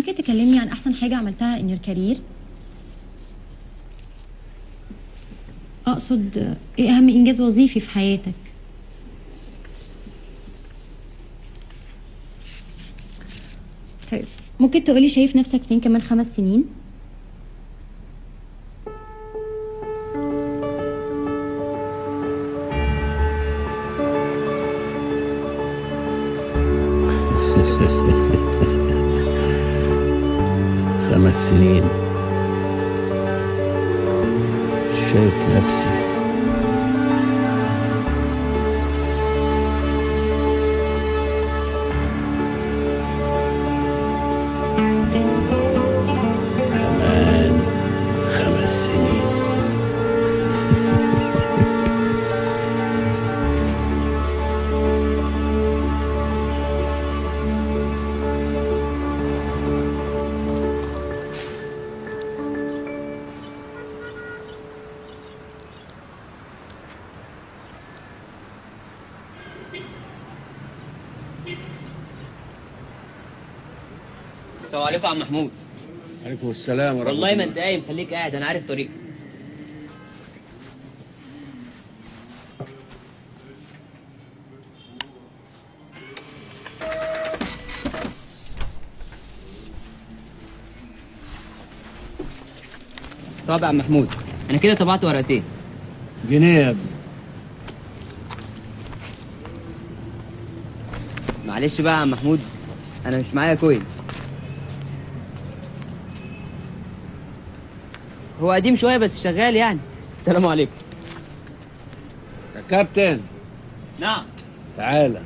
ممكن تكلمني عن احسن حاجه عملتها ان يور كارير اقصد آه، ايه اهم انجاز وظيفي في حياتك طيب ممكن تقولي شايف نفسك فين كمان خمس سنين خمس سنين شايف نفسي كمان خمس سنين السلام عليكم يا عم محمود عليكم السلام ورحمة والله ما انت قايم خليك قاعد انا عارف طريقك طب يا عم محمود انا كده طبعت ورقتين جنيه يا ابني معلش بقى يا عم محمود انا مش معايا كوين هو قديم شويه بس شغال يعني السلام عليكم يا كابتن نعم تعالى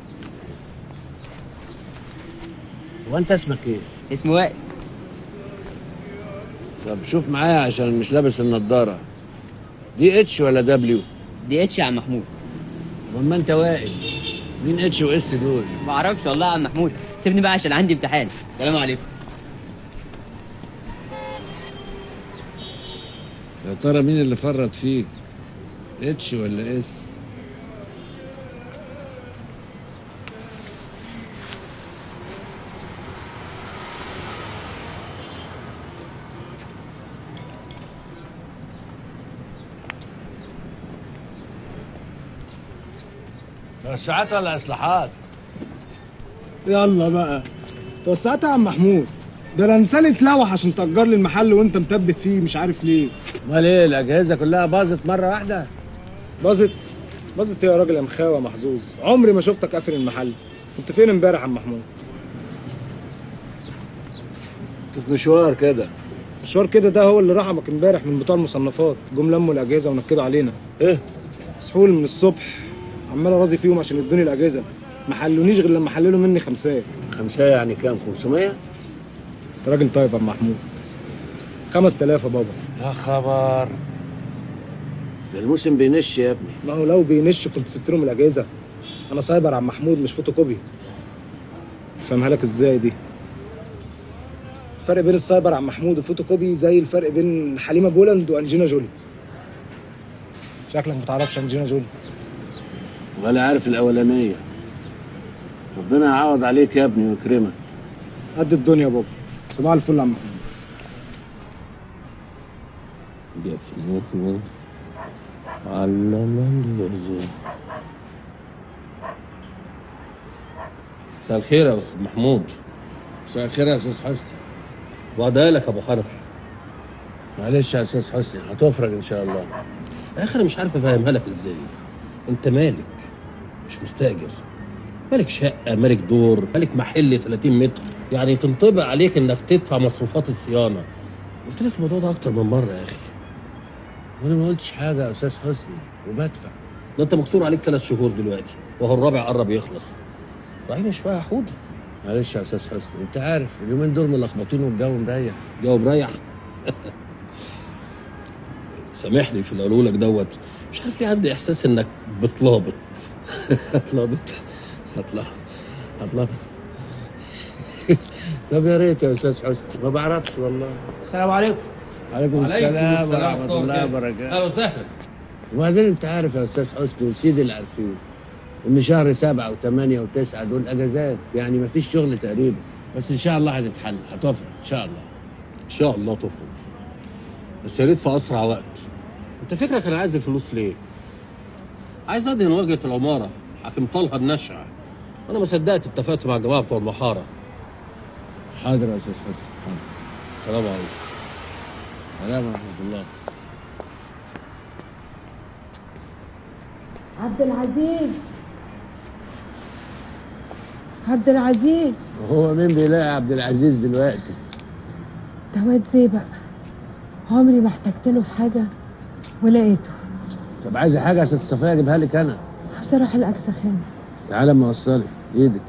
هو انت اسمك ايه؟ اسمه وائل طب شوف معايا عشان مش لابس النضارة دي اتش ولا دبليو؟ دي اتش يا عم محمود ما انت واقف مين اتش واس دول؟ ما اعرفش والله يا عم محمود سيبني بقى عشان عندي امتحان السلام عليكم يا ترى مين اللي فرط فيك؟ اتش ولا اس؟ توسعات ولا اصلاحات؟ يلا بقى توسعت يا عم محمود ده انا انسان اتلوح عشان تأجر لي المحل وانت مثبت فيه مش عارف ليه امال ايه الاجهزه كلها باظت مره واحده؟ باظت باظت إيه يا راجل يا مخاوة محظوظ عمري ما شفتك قافل المحل كنت فين امبارح يا عم محمود كنت في مشوار كده مشوار كده ده هو اللي رحمك امبارح من بتوع المصنفات جم لموا الاجهزه ونكدوا علينا ايه؟ مسحول من الصبح عمال ارازي فيهم عشان يدوني الاجهزه ما حلونيش غير لما حللوا مني خمسات خمسة يعني كام 500 انت راجل طيب يا عم محمود 5000 يا بابا يا خبر ده الموسم بينش يا ابني ما هو لو بينش كنت سبت لهم الاجهزه انا سايبر عم محمود مش فوتوكوبي فاهمها لك ازاي دي الفرق بين السايبر عم محمود وفوتوكوبي زي الفرق بين حليمه بولاند وانجينا جولي شكلك ما تعرفش انجينا جولي ولا عارف الاولانيه ربنا يعوض عليك يا ابني ويكرمك قد الدنيا يا بابا صباح الفل يا عم محمود جفنه علم الذي مساء الخير يا استاذ محمود مساء الخير يا استاذ حسني وعدها لك ابو حنفي معلش يا استاذ حسني هتفرج ان شاء الله يا اخي انا مش عارف افهمها لك ازاي انت مالك مش مستاجر مالك شقه مالك دور مالك محل 30 متر يعني تنطبق عليك انك تدفع مصروفات الصيانه قلت لك الموضوع ده اكتر من مره يا اخي وانا ما قلتش حاجه يا استاذ حسني وبدفع ده انت مكسور عليك ثلاث شهور دلوقتي وهو الرابع قرب يخلص رايح مش بقى حوضه معلش يا استاذ حسني انت عارف اليومين دول ملخبطين والجو مريح جو مريح سامحني في اللي قالوا لك دوت مش عارف ليه عندي احساس انك بتلابط هتلخبط هطلع هتلخبط طب يا ريت يا استاذ حسني ما بعرفش والله السلام عليكم عليكم السلام ورحمه الله وبركاته اهلا وسهلا وبعدين انت عارف يا استاذ حسني وسيدي اللي عارفين ان شهر سبعة وثمانية وتسعة دول اجازات يعني ما فيش شغل تقريبا بس ان شاء الله هتتحل هتفرق ان شاء الله ان شاء الله تخرج بس يا ريت في اسرع وقت انت فكرك انا عايز الفلوس ليه عايز ادهن واجهه العماره حاكم طلها النشع انا ما صدقت اتفقت مع الجماعه بتوع المحاره حاضر يا استاذ حسن حاضر سلام عليكم سلام ورحمه الله عبد العزيز عبد العزيز هو مين بيلاقي عبد العزيز دلوقتي ده واد زيبق عمري ما احتجت له في حاجه ولقيته طب عايزه حاجه يا ست صفيه اجيبها لك انا بصراحه الاجزخانه خانه تعالى اما اوصلك ايدك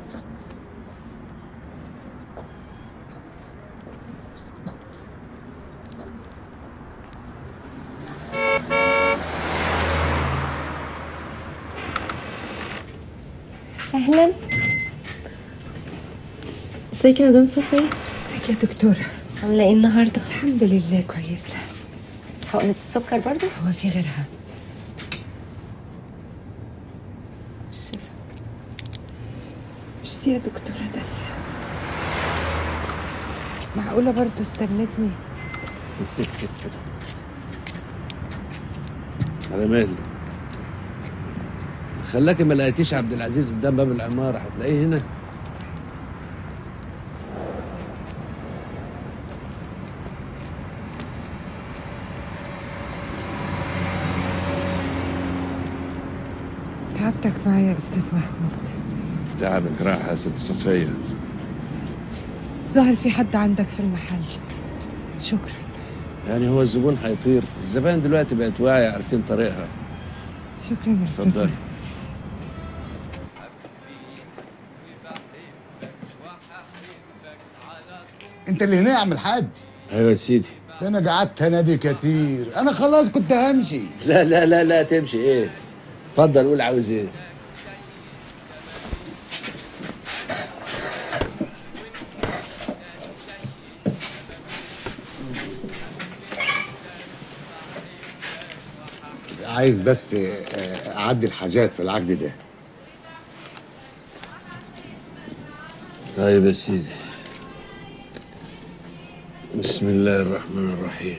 اهلا ازيك يا مدام صفية ازيك يا دكتوره عاملة ايه النهاردة؟ الحمد لله كويسه حقنة السكر برضو؟ هو في غيرها ميرسي يا دكتوره داليا معقوله برضو استنتني على مهلك خلاكي ما لقيتيش عبد العزيز قدام باب العماره هتلاقيه هنا تعبتك معايا يا استاذ محمود تعبك راحه يا ست صفيه ظهر في حد عندك في المحل شكرا يعني هو الزبون هيطير الزبائن دلوقتي بقت واعيه عارفين طريقها شكرا يا استاذ اتفضل محمود انت اللي هنا يا عم الحاج ايوه يا سيدي ده انا قعدت انادي كتير انا خلاص كنت همشي لا لا لا لا تمشي ايه اتفضل قول عاوز ايه عايز بس آه، اعدي الحاجات في العقد ده طيب يا سيدي بسم الله الرحمن الرحيم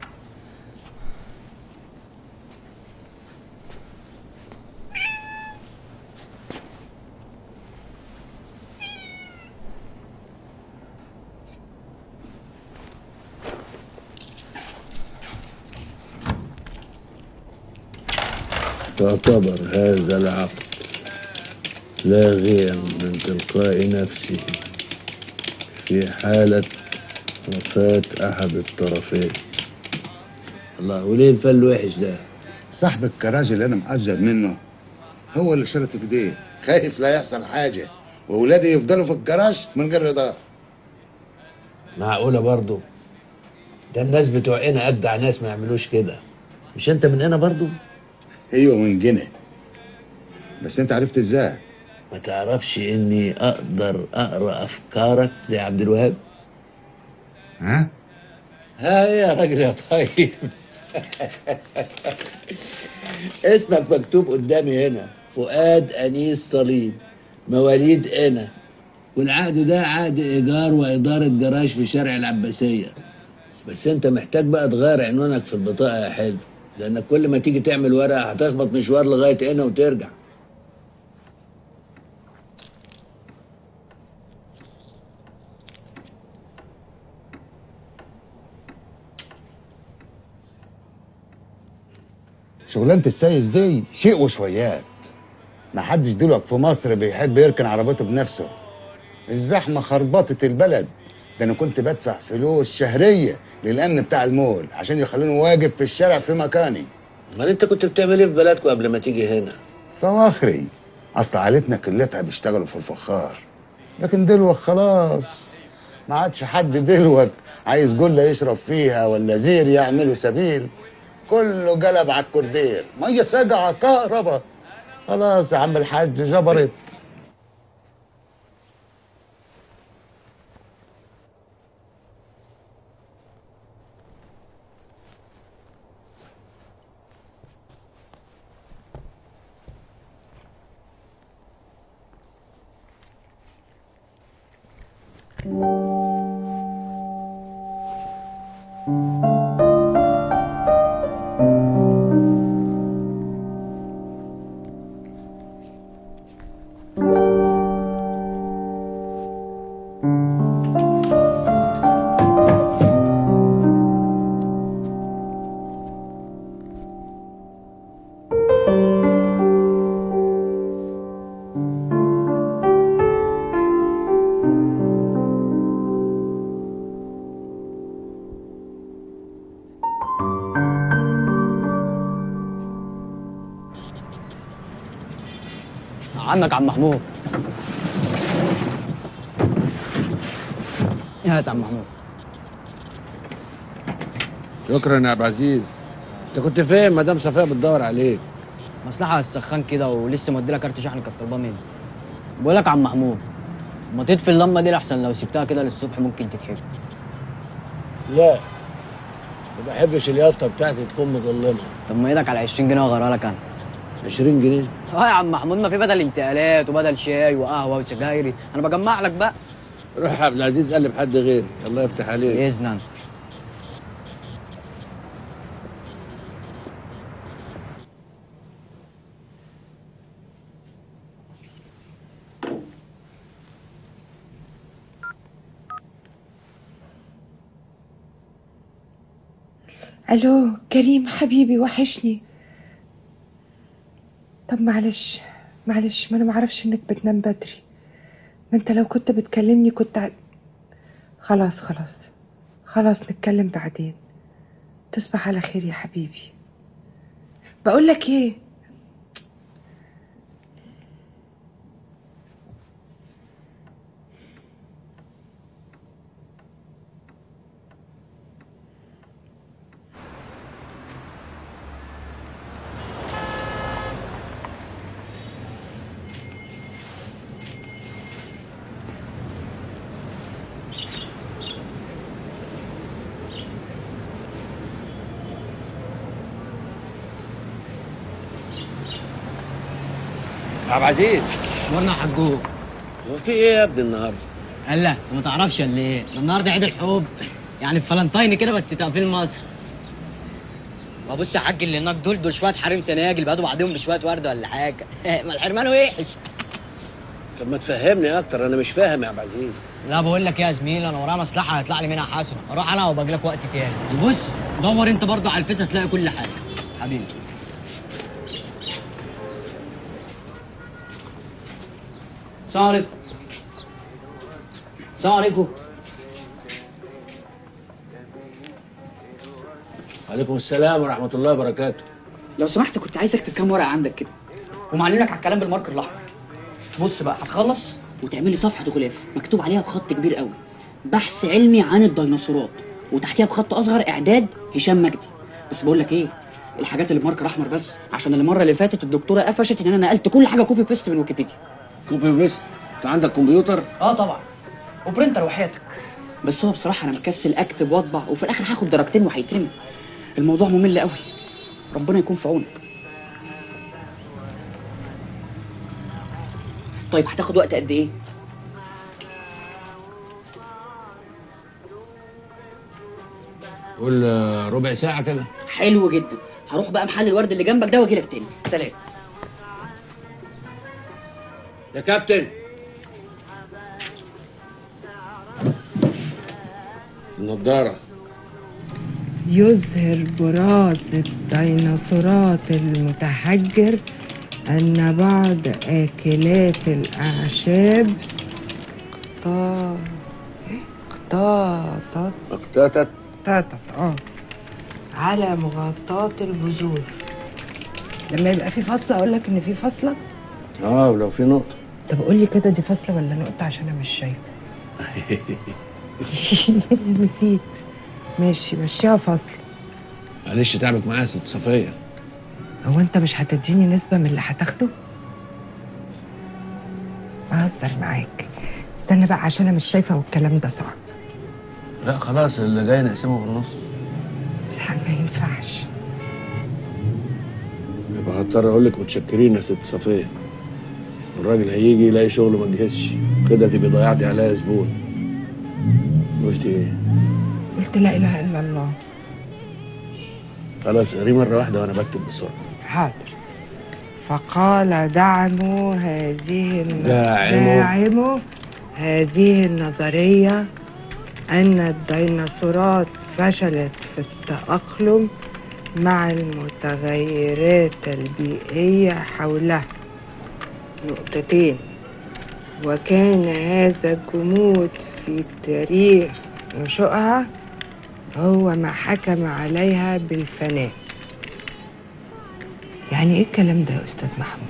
تعتبر هذا العقد لاغيا من تلقاء نفسه في حالة وفاة أحد الطرفين الله وليه الفل وحش ده صاحب الكراج اللي انا مأجر منه هو اللي شرط كده خايف لا يحصل حاجه واولادي يفضلوا في الجراج من غير رضاه معقولة برضو ده الناس بتوع هنا أجدع ناس ما يعملوش كده مش أنت من هنا برضو ايوه من جنة بس انت عرفت ازاي ما تعرفش إني أقدر أقرأ أفكارك زي عبد الوهاب ها ها إيه يا راجل يا طيب اسمك مكتوب قدامي هنا فؤاد أنيس صليب مواليد هنا والعقد ده عقد إيجار وإدارة جراج في شارع العباسية بس أنت محتاج بقى تغير عنوانك في البطاقة يا حلو لأنك كل ما تيجي تعمل ورقة هتخبط مشوار لغاية هنا وترجع شغلانه السايس دي شيء وشويات ما حدش دلوقتي في مصر بيحب يركن عربيته بنفسه الزحمه خربطت البلد ده انا كنت بدفع فلوس شهريه للامن بتاع المول عشان يخلوني واقف في الشارع في مكاني أمال أنت كنت بتعمل إيه في بلدكم قبل ما تيجي هنا؟ فواخري اصل عائلتنا كلتها بيشتغلوا في الفخار لكن دلوقتي خلاص ما عادش حد دلوقتي عايز جله يشرب فيها ولا زير يعملوا سبيل كله قلب على الكوردير ميه ساقعه كهرباء خلاص يا عم الحاج جبرت عمك عم محمود يا عم محمود شكرا يا عبد العزيز انت كنت فين مدام صفاء بتدور عليك مصلحة السخان كده ولسه مودي لها كارت شحن كانت طالباه مني بقول لك يا عم محمود ما تطفي اللمبه دي لحسن لو سبتها كده للصبح ممكن تتحرق لا ما بحبش اليافطه بتاعتي تكون مظلمه طب ما ايدك على 20 جنيه واغيرها لك انا 20 جنيه اه يا عم محمود ما في بدل انتقالات وبدل شاي وقهوه وسجايري انا بجمع لك بقى روح يا عبد العزيز قلب حد غيري الله يفتح عليك باذن الو كريم حبيبي وحشني طب معلش معلش ما انا معرفش انك بتنام بدري ما انت لو كنت بتكلمني كنت ع... خلاص خلاص خلاص نتكلم بعدين تصبح على خير يا حبيبي بقول لك ايه يا عبد العزيز ورنا حجوج هو في ايه يا ابني النهارده قال لا ما تعرفش ولا ايه ده النهارده عيد الحب يعني في فالنتاين كده بس تقفيل مصر وبص يا حاج اللي هناك دول دول شويه حريم سناجل بقى بعضهم بشويه ورد ولا حاجه ما الحرمان وحش طب ما تفهمني اكتر انا مش فاهم يا عبد العزيز لا بقول لك إيه يا زميلي انا ورايا مصلحه هيطلع لي منها حسنه اروح انا وباجي لك وقت تاني وبص دور انت برضو على الفيس هتلاقي كل حاجه حبيبي السلام عليكم السلام عليكم وعليكم السلام ورحمه الله وبركاته لو سمحت كنت عايزك تكتب كام ورقه عندك كده ومعلمك على الكلام بالماركر الاحمر بص بقى هتخلص وتعمل لي صفحه غلاف مكتوب عليها بخط كبير قوي بحث علمي عن الديناصورات وتحتيها بخط اصغر اعداد هشام مجدي بس بقول لك ايه الحاجات اللي بماركر احمر بس عشان المره اللي فاتت الدكتوره قفشت ان انا نقلت كل حاجه كوبي بيست من ويكيبيديا كوبي بيست انت عندك كمبيوتر اه طبعا وبرنتر وحياتك بس هو بصراحه انا مكسل اكتب واطبع وفي الاخر هاخد درجتين وهيترمي الموضوع ممل قوي ربنا يكون في عونك طيب هتاخد وقت قد ايه قول آه، ربع ساعه كده حلو جدا هروح بقى محل الورد اللي جنبك ده واجي لك تاني سلام يا كابتن النضاره يظهر براز الديناصورات المتحجر أن بعض آكلات الأعشاب قطا- قطاطت اقتاتت قطاطت اه على مغطاة البذور لما يبقى في فصل أقول لك إن في فصلة اه ولو في نقطه طب قول لي كده دي فصلة ولا نقطة عشان أنا مش شايفة نسيت ماشي مشيها فصل معلش تعبك معايا يا ست صفيه هو انت مش هتديني نسبة من اللي هتاخده؟ بهزر معاك استنى بقى عشان انا مش شايفة والكلام ده صعب لا خلاص اللي جاي نقسمه بالنص لا ما ينفعش يبقى هضطر اقول لك متشكرين يا ست صفيه الراجل هيجي يلاقي شغله ما جهزش كده تبقى ضيعتي عليا زبون قلت ايه قلت لا اله الا الله خلاص قري مره واحده وانا بكتب بسرعه حاضر فقال دعموا هذه الن- داعموا. داعموا هذه النظرية أن الديناصورات فشلت في التأقلم مع المتغيرات البيئية حولها نقطتين وكان هذا الجمود في تاريخ نشوئها هو ما حكم عليها بالفناء يعني ايه الكلام ده يا استاذ محمود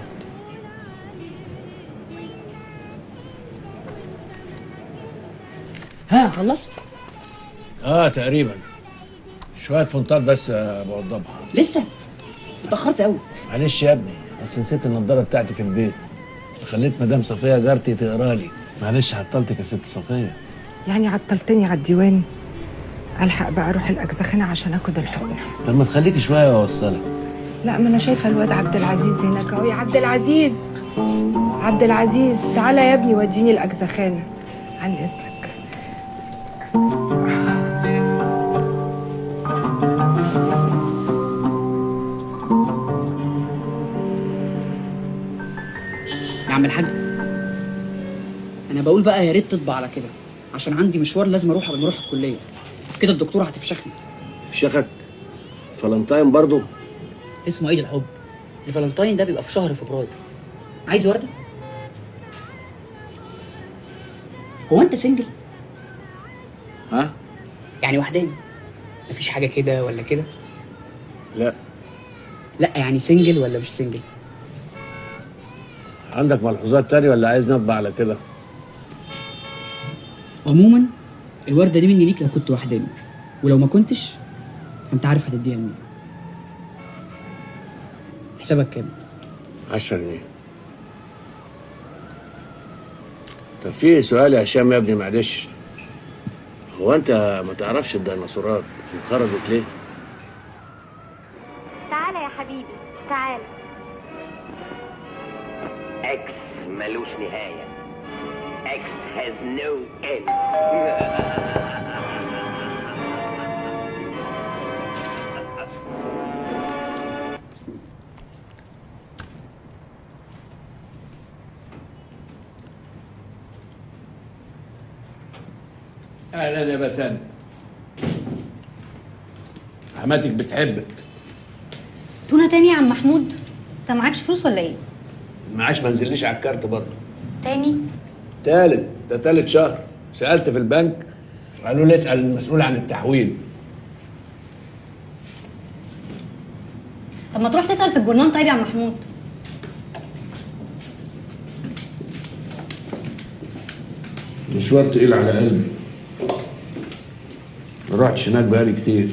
ها خلصت اه تقريبا شويه فونتات بس آه، بوضبها لسه اتاخرت قوي معلش يا ابني اصل نسيت النضاره بتاعتي في البيت فخليت مدام صفيه جارتي تقرا لي معلش عطلتك يا ست صفيه يعني عطلتني على الديوان الحق بقى اروح الاجزخانه عشان اخد الحقنه طب ما تخليكي شويه واوصلك لا ما انا شايفه الواد عبد العزيز هناك اهو يا عبد العزيز عبد العزيز تعالى يا ابني وديني الاجزخانه عن اذنك يا عم الحاج انا بقول بقى يا ريت تطبع على كده عشان عندي مشوار لازم اروح قبل ما اروح الكليه كده الدكتوره هتفشخني في شخك فالنتاين برضو اسمه عيد الحب الفالنتاين ده بيبقى في شهر فبراير عايز ورده هو انت سنجل ها يعني وحداني مفيش حاجه كده ولا كده لا لا يعني سنجل ولا مش سنجل عندك ملحوظات تاني ولا عايز نطبع على كده عموما الورده دي مني ليك لو كنت وحداني ولو ما كنتش فانت عارف هتديها لمين حسابك كام 10 جنيه طب في سؤال يا هشام يا ابني معلش هو انت ما تعرفش الديناصورات انقرضت ليه؟ تعالى يا حبيبي تعالى اكس ملوش نهاية اكس has no end اهلا يا بسنت حماتك بتحبك تونة تاني يا عم محمود انت معكش فلوس ولا ايه المعاش ما نزليش على الكارت برضه تاني تالت ده تالت شهر سألت في البنك قالوا لي اسأل المسؤول عن التحويل طب ما تروح تسأل في الجورنال طيب يا عم محمود مشوار تقيل على قلبي ما رحتش هناك بقالي كتير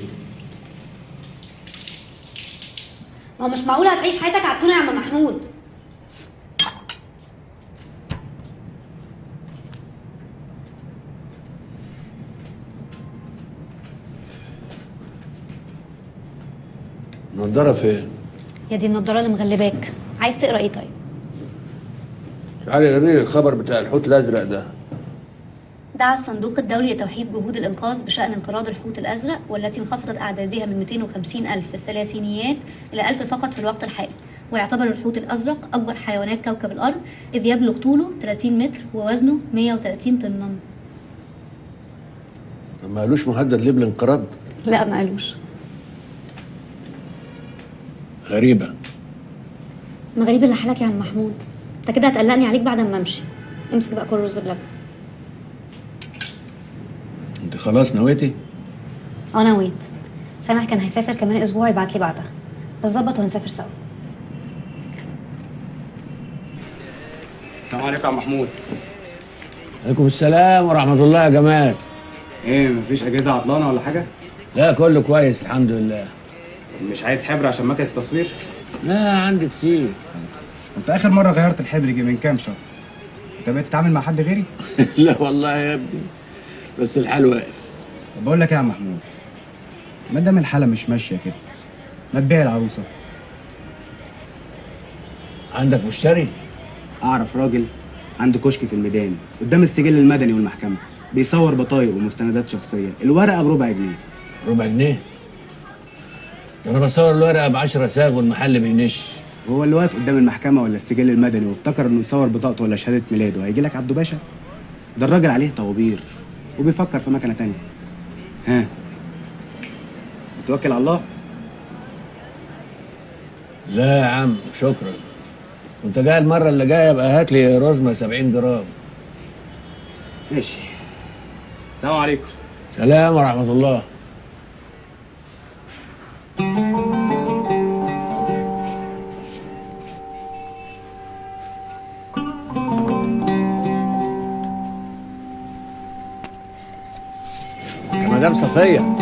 ما هو مش معقول هتعيش حياتك على التونة يا عم محمود النضارة فين؟ يا دي النضارة اللي مغلباك عايز تقرا ايه طيب تعالي قري لي الخبر بتاع الحوت الأزرق ده دعا الصندوق الدولي لتوحيد جهود الإنقاذ بشأن انقراض الحوت الأزرق والتي انخفضت أعدادها من 250 ألف في الثلاثينيات إلى ألف فقط في الوقت الحالي ويعتبر الحوت الأزرق أكبر حيوانات كوكب الأرض إذ يبلغ طوله 30 متر ووزنه 130 طنا طب ما قالوش مهدد ليه بالانقراض لا ما قالوش غريبة ما غريب اللي حالك يا عم محمود انت كده هتقلقني عليك بعد ما امشي امسك بقى كل رز بلبن انت خلاص نويتي؟ اه نويت سامح كان هيسافر كمان اسبوع يبعت لي بعدها بس ظبط وهنسافر سوا السلام عليكم يا عم محمود عليكم السلام ورحمة الله يا جمال ايه مفيش اجهزه عطلانه ولا حاجه لا كله كويس الحمد لله مش عايز حبر عشان مكنه التصوير لا عندي كتير انت اخر مره غيرت الحبر يجي من كام شهر انت بقيت تتعامل مع حد غيري لا والله يا ابني بس الحال واقف طب بقول لك ايه يا عم محمود ما دام الحاله مش ماشيه كده ما تبيع العروسه عندك مشتري؟ اعرف راجل عنده كشك في الميدان قدام السجل المدني والمحكمه بيصور بطايق ومستندات شخصيه الورقه بربع جنيه ربع جنيه ده انا بصور الورقه ب 10 ساغ والمحل بينش هو اللي واقف قدام المحكمه ولا السجل المدني وافتكر انه يصور بطاقته ولا شهاده ميلاده هيجي لك عبده باشا ده الراجل عليه طوابير وبيفكر في مكنه تانية ها توكل على الله لا يا عم شكرا وانت جاي المره اللي جايه يبقى هات لي رزمه 70 جرام ماشي السلام عليكم سلام ورحمه الله يا مدام صفيه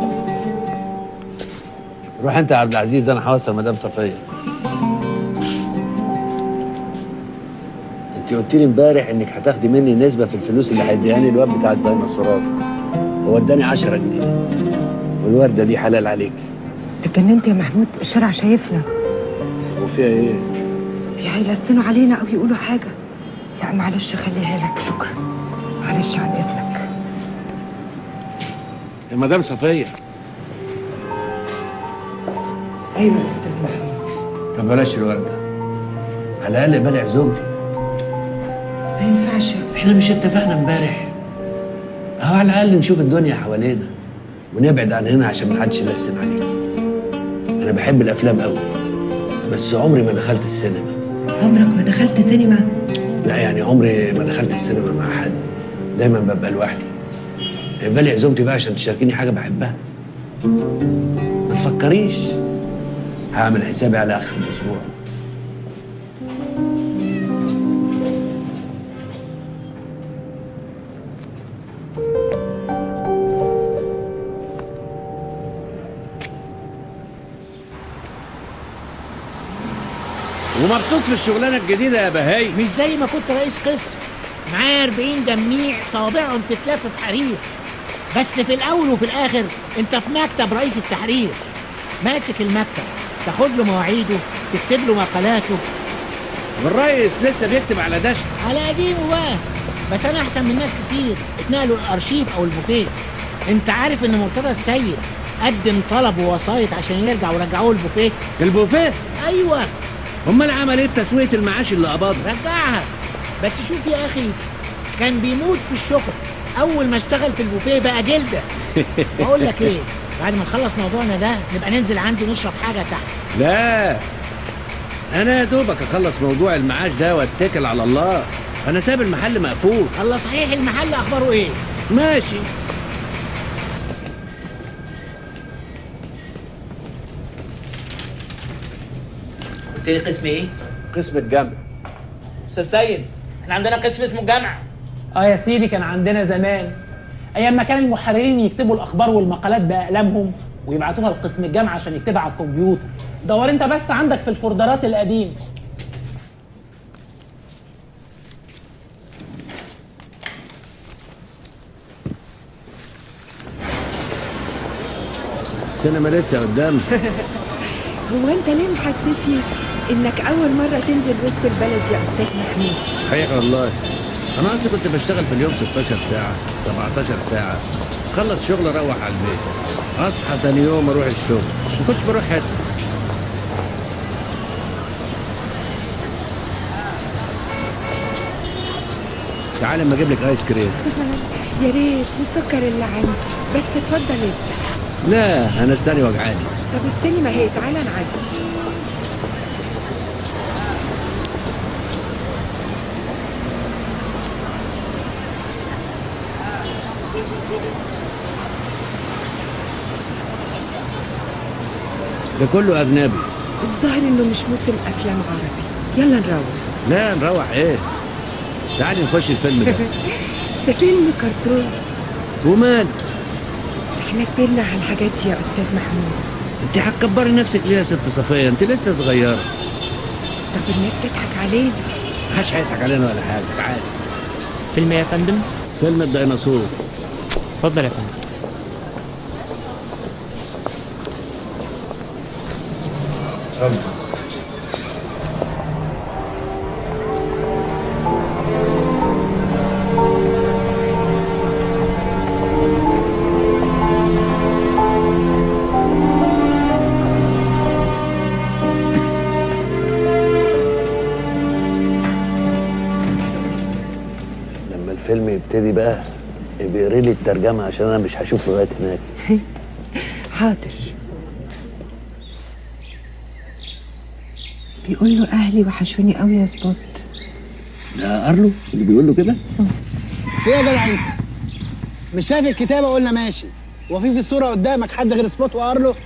روح انت يا عبد العزيز انا هوصل مدام صفيه انت قلت لي امبارح انك هتاخدي مني نسبه في الفلوس اللي هيديها لي الواد بتاع الديناصورات هو اداني 10 جنيه والورده دي حلال عليك اتجننت يا محمود الشارع شايفنا طب وفيها ايه؟ في هيلسنوا علينا او يقولوا حاجه لا معلش خليها لك شكرا معلش عن اذنك يا مدام صفيه ايوه يا استاذ محمود طب بلاش الورده على الاقل بلع عزومتي ما ينفعش يا استاذ احنا مش اتفقنا امبارح اهو على الاقل نشوف الدنيا حوالينا ونبعد عن هنا عشان محدش يلسن عليك انا بحب الافلام قوي بس عمري ما دخلت السينما عمرك ما دخلت سينما لا يعني عمري ما دخلت السينما مع حد دايما ببقى لوحدي بالي عزومتي بقى عشان تشاركيني حاجه بحبها ما تفكريش هعمل حسابي على اخر الاسبوع ومبسوط في الشغلانه الجديده يا بهاي مش زي ما كنت رئيس قسم معايا 40 جميع صوابعهم تتلف في حرير بس في الاول وفي الاخر انت في مكتب رئيس التحرير ماسك المكتب تاخد له مواعيده تكتب له مقالاته والريس لسه بيكتب على دشت على قديمه بقى بس انا احسن من ناس كتير اتنقلوا الارشيف او البوفيه انت عارف ان مرتضى السيد قدم طلب ووسايط عشان يرجع ورجعوه البوفيه البوفيه ايوه امال عمل ايه في تسويه المعاش اللي قبضها رجعها بس شوف يا اخي كان بيموت في الشغل اول ما اشتغل في البوفيه بقى جلده بقول لك ايه بعد ما نخلص موضوعنا ده نبقى ننزل عندي نشرب حاجه تحت لا انا يا دوبك اخلص موضوع المعاش ده واتكل على الله انا ساب المحل مقفول الله صحيح المحل اخباره ايه ماشي قلت لي قسم ايه؟ قسم الجمع استاذ سيد احنا عندنا قسم اسمه الجمع اه يا سيدي كان عندنا زمان ايام ما كان المحررين يكتبوا الاخبار والمقالات باقلامهم ويبعتوها لقسم الجامعه عشان يكتبها على الكمبيوتر دور انت بس عندك في الفولدرات القديمه السينما لسه قدام هو انت ليه محسسني انك اول مره تنزل وسط البلد يا استاذ محمود صحيح والله انا اصلي كنت بشتغل في اليوم 16 ساعه 17 ساعه خلص شغل اروح على البيت اصحى تاني يوم اروح الشغل ما كنتش بروح حته تعالى اما اجيب لك ايس كريم يا ريت والسكر اللي عندي بس اتفضل انت لا انا اسناني وجعاني طب السينما هي تعالى نعدي ده كله اجنبي الظاهر انه مش موسم افلام عربي يلا نروح لا نروح ايه تعالي نخش الفيلم ده ده فيلم كرتون ومال احنا كبرنا على الحاجات دي يا استاذ محمود انت هتكبري نفسك ليه يا ست صفيه انت لسه صغيره طب الناس تضحك علينا محدش هيضحك علينا ولا حاجه تعالى فيلم ايه يا فندم فيلم الديناصور اتفضل يا فندم ابتدي بقى بيقري لي الترجمه عشان انا مش هشوف لغايه هناك حاضر بيقول له اهلي وحشوني قوي يا سبوت ده ارلو اللي بيقول له كده في ايه يا جدع انت؟ مش شايف الكتابه قلنا ماشي وفي في الصوره قدامك حد غير سبوت وارلو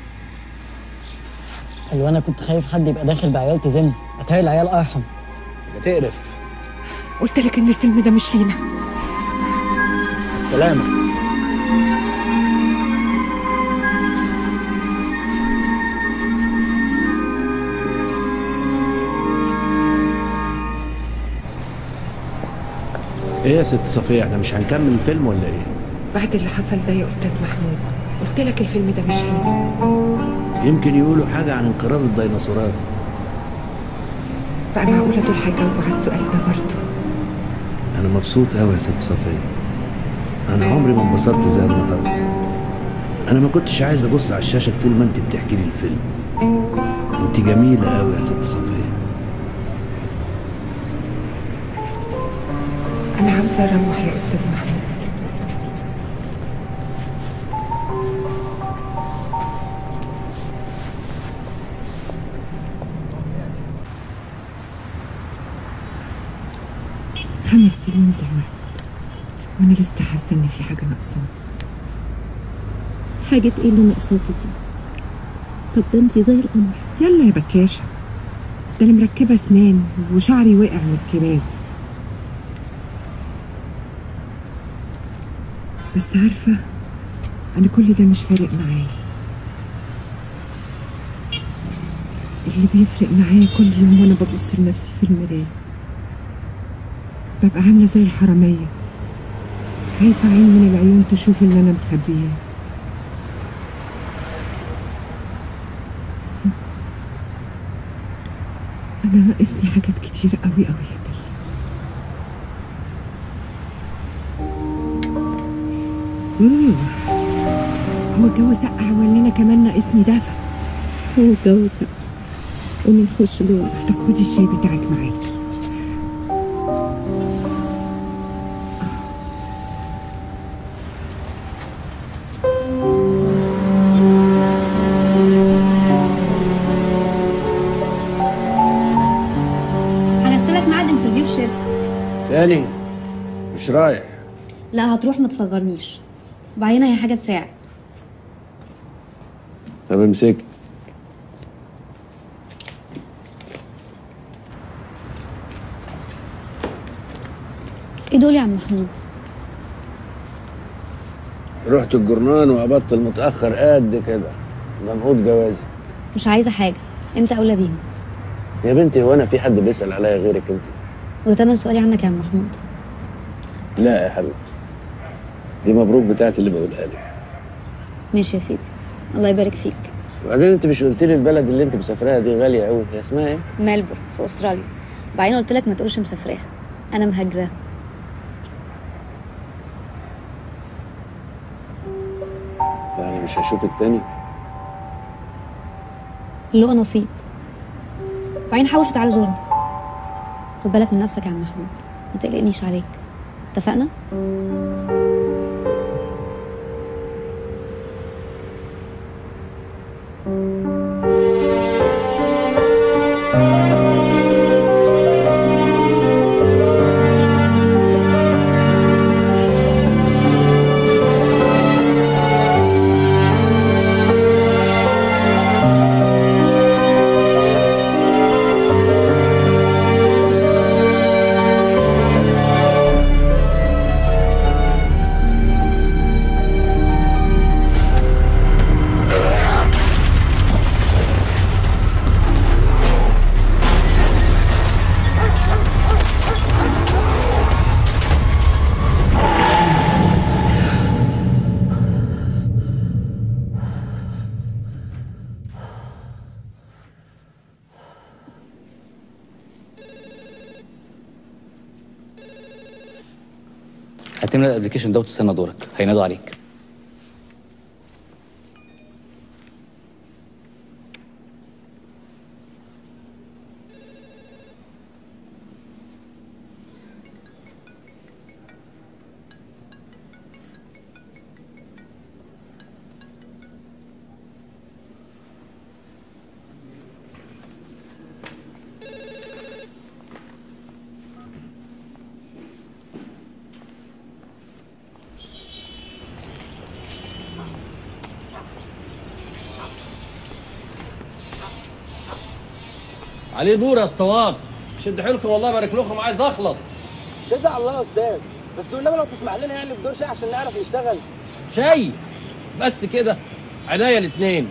ايوه انا كنت خايف حد يبقى داخل بعيال تزن اتهيأ العيال ارحم بتقرف قلت لك ان الفيلم ده مش لينا سلامة ايه يا ست صفية احنا مش هنكمل الفيلم ولا ايه؟ بعد اللي حصل ده يا استاذ محمود قلت لك الفيلم ده مش لينا يمكن يقولوا حاجة عن انقراض الديناصورات بقى معقوله دول هيجاوبوا على السؤال ده برضه انا مبسوط قوي يا ست صفية انا عمري ما انبسطت زي النهارده انا ما كنتش عايز ابص على الشاشة طول ما انت بتحكي لي الفيلم انت جميلة قوي يا ست صفية انا عاوزه اروح يا استاذ محمود خمس سنين ضاعت وانا لسه حاسه ان في حاجه ناقصاني حاجة ايه اللي ناقصاكي دي؟ طب ده انتي زي القمر يلا يا بكاشة ده انا مركبة اسنان وشعري وقع من الكباب بس عارفة أنا كل ده مش فارق معايا اللي بيفرق معايا كل يوم وأنا ببص لنفسي في المراية ببقى عاملة زي الحرامية خايفة عين من العيون تشوف اللي أنا مخبياه أنا ناقصني حاجات كتير قوي قوي يا دي أوه. هو الجو سقع ولا أنا كمان ناقصني دفى؟ هو الجو سقع قومي نخش جوه طب خدي الشاي بتاعك معاكي حجزت لك ميعاد انترفيو في شركه تاني مش رايح لا هتروح ما تصغرنيش وبعدين هي حاجه تساعد طب امسك ايه دول يا عم محمود رحت الجرنان وقبضت المتأخر قد كده منقوط جوازي مش عايزه حاجه انت اولى بيهم يا بنتي هو انا في حد بيسأل عليا غيرك انت وده تمن سؤالي عنك يا عم محمود لا يا حبيبتي دي مبروك بتاعتي اللي بقولها لك ماشي يا سيدي الله يبارك فيك وبعدين انت مش قلت لي البلد اللي انت مسافراها دي غاليه قوي هي اسمها ايه ملبورن في استراليا وبعدين قلت لك ما تقولش مسافراها انا مهاجره يعني مش هشوفك تاني اللي هو نصيب وبعدين حوش وتعالى زورني خد بالك من نفسك يا عم محمود ما تقلقنيش عليك اتفقنا هتملى الابلكيشن ده وتستنى دورك هينادوا عليك عليه نور يا اسطوات شد حيلكم والله بارك لكم عايز اخلص شد على الله يا استاذ بس والنبي لو تسمح لنا يعني بدور شيء عشان نعرف نشتغل شاي بس كده عينيا الاثنين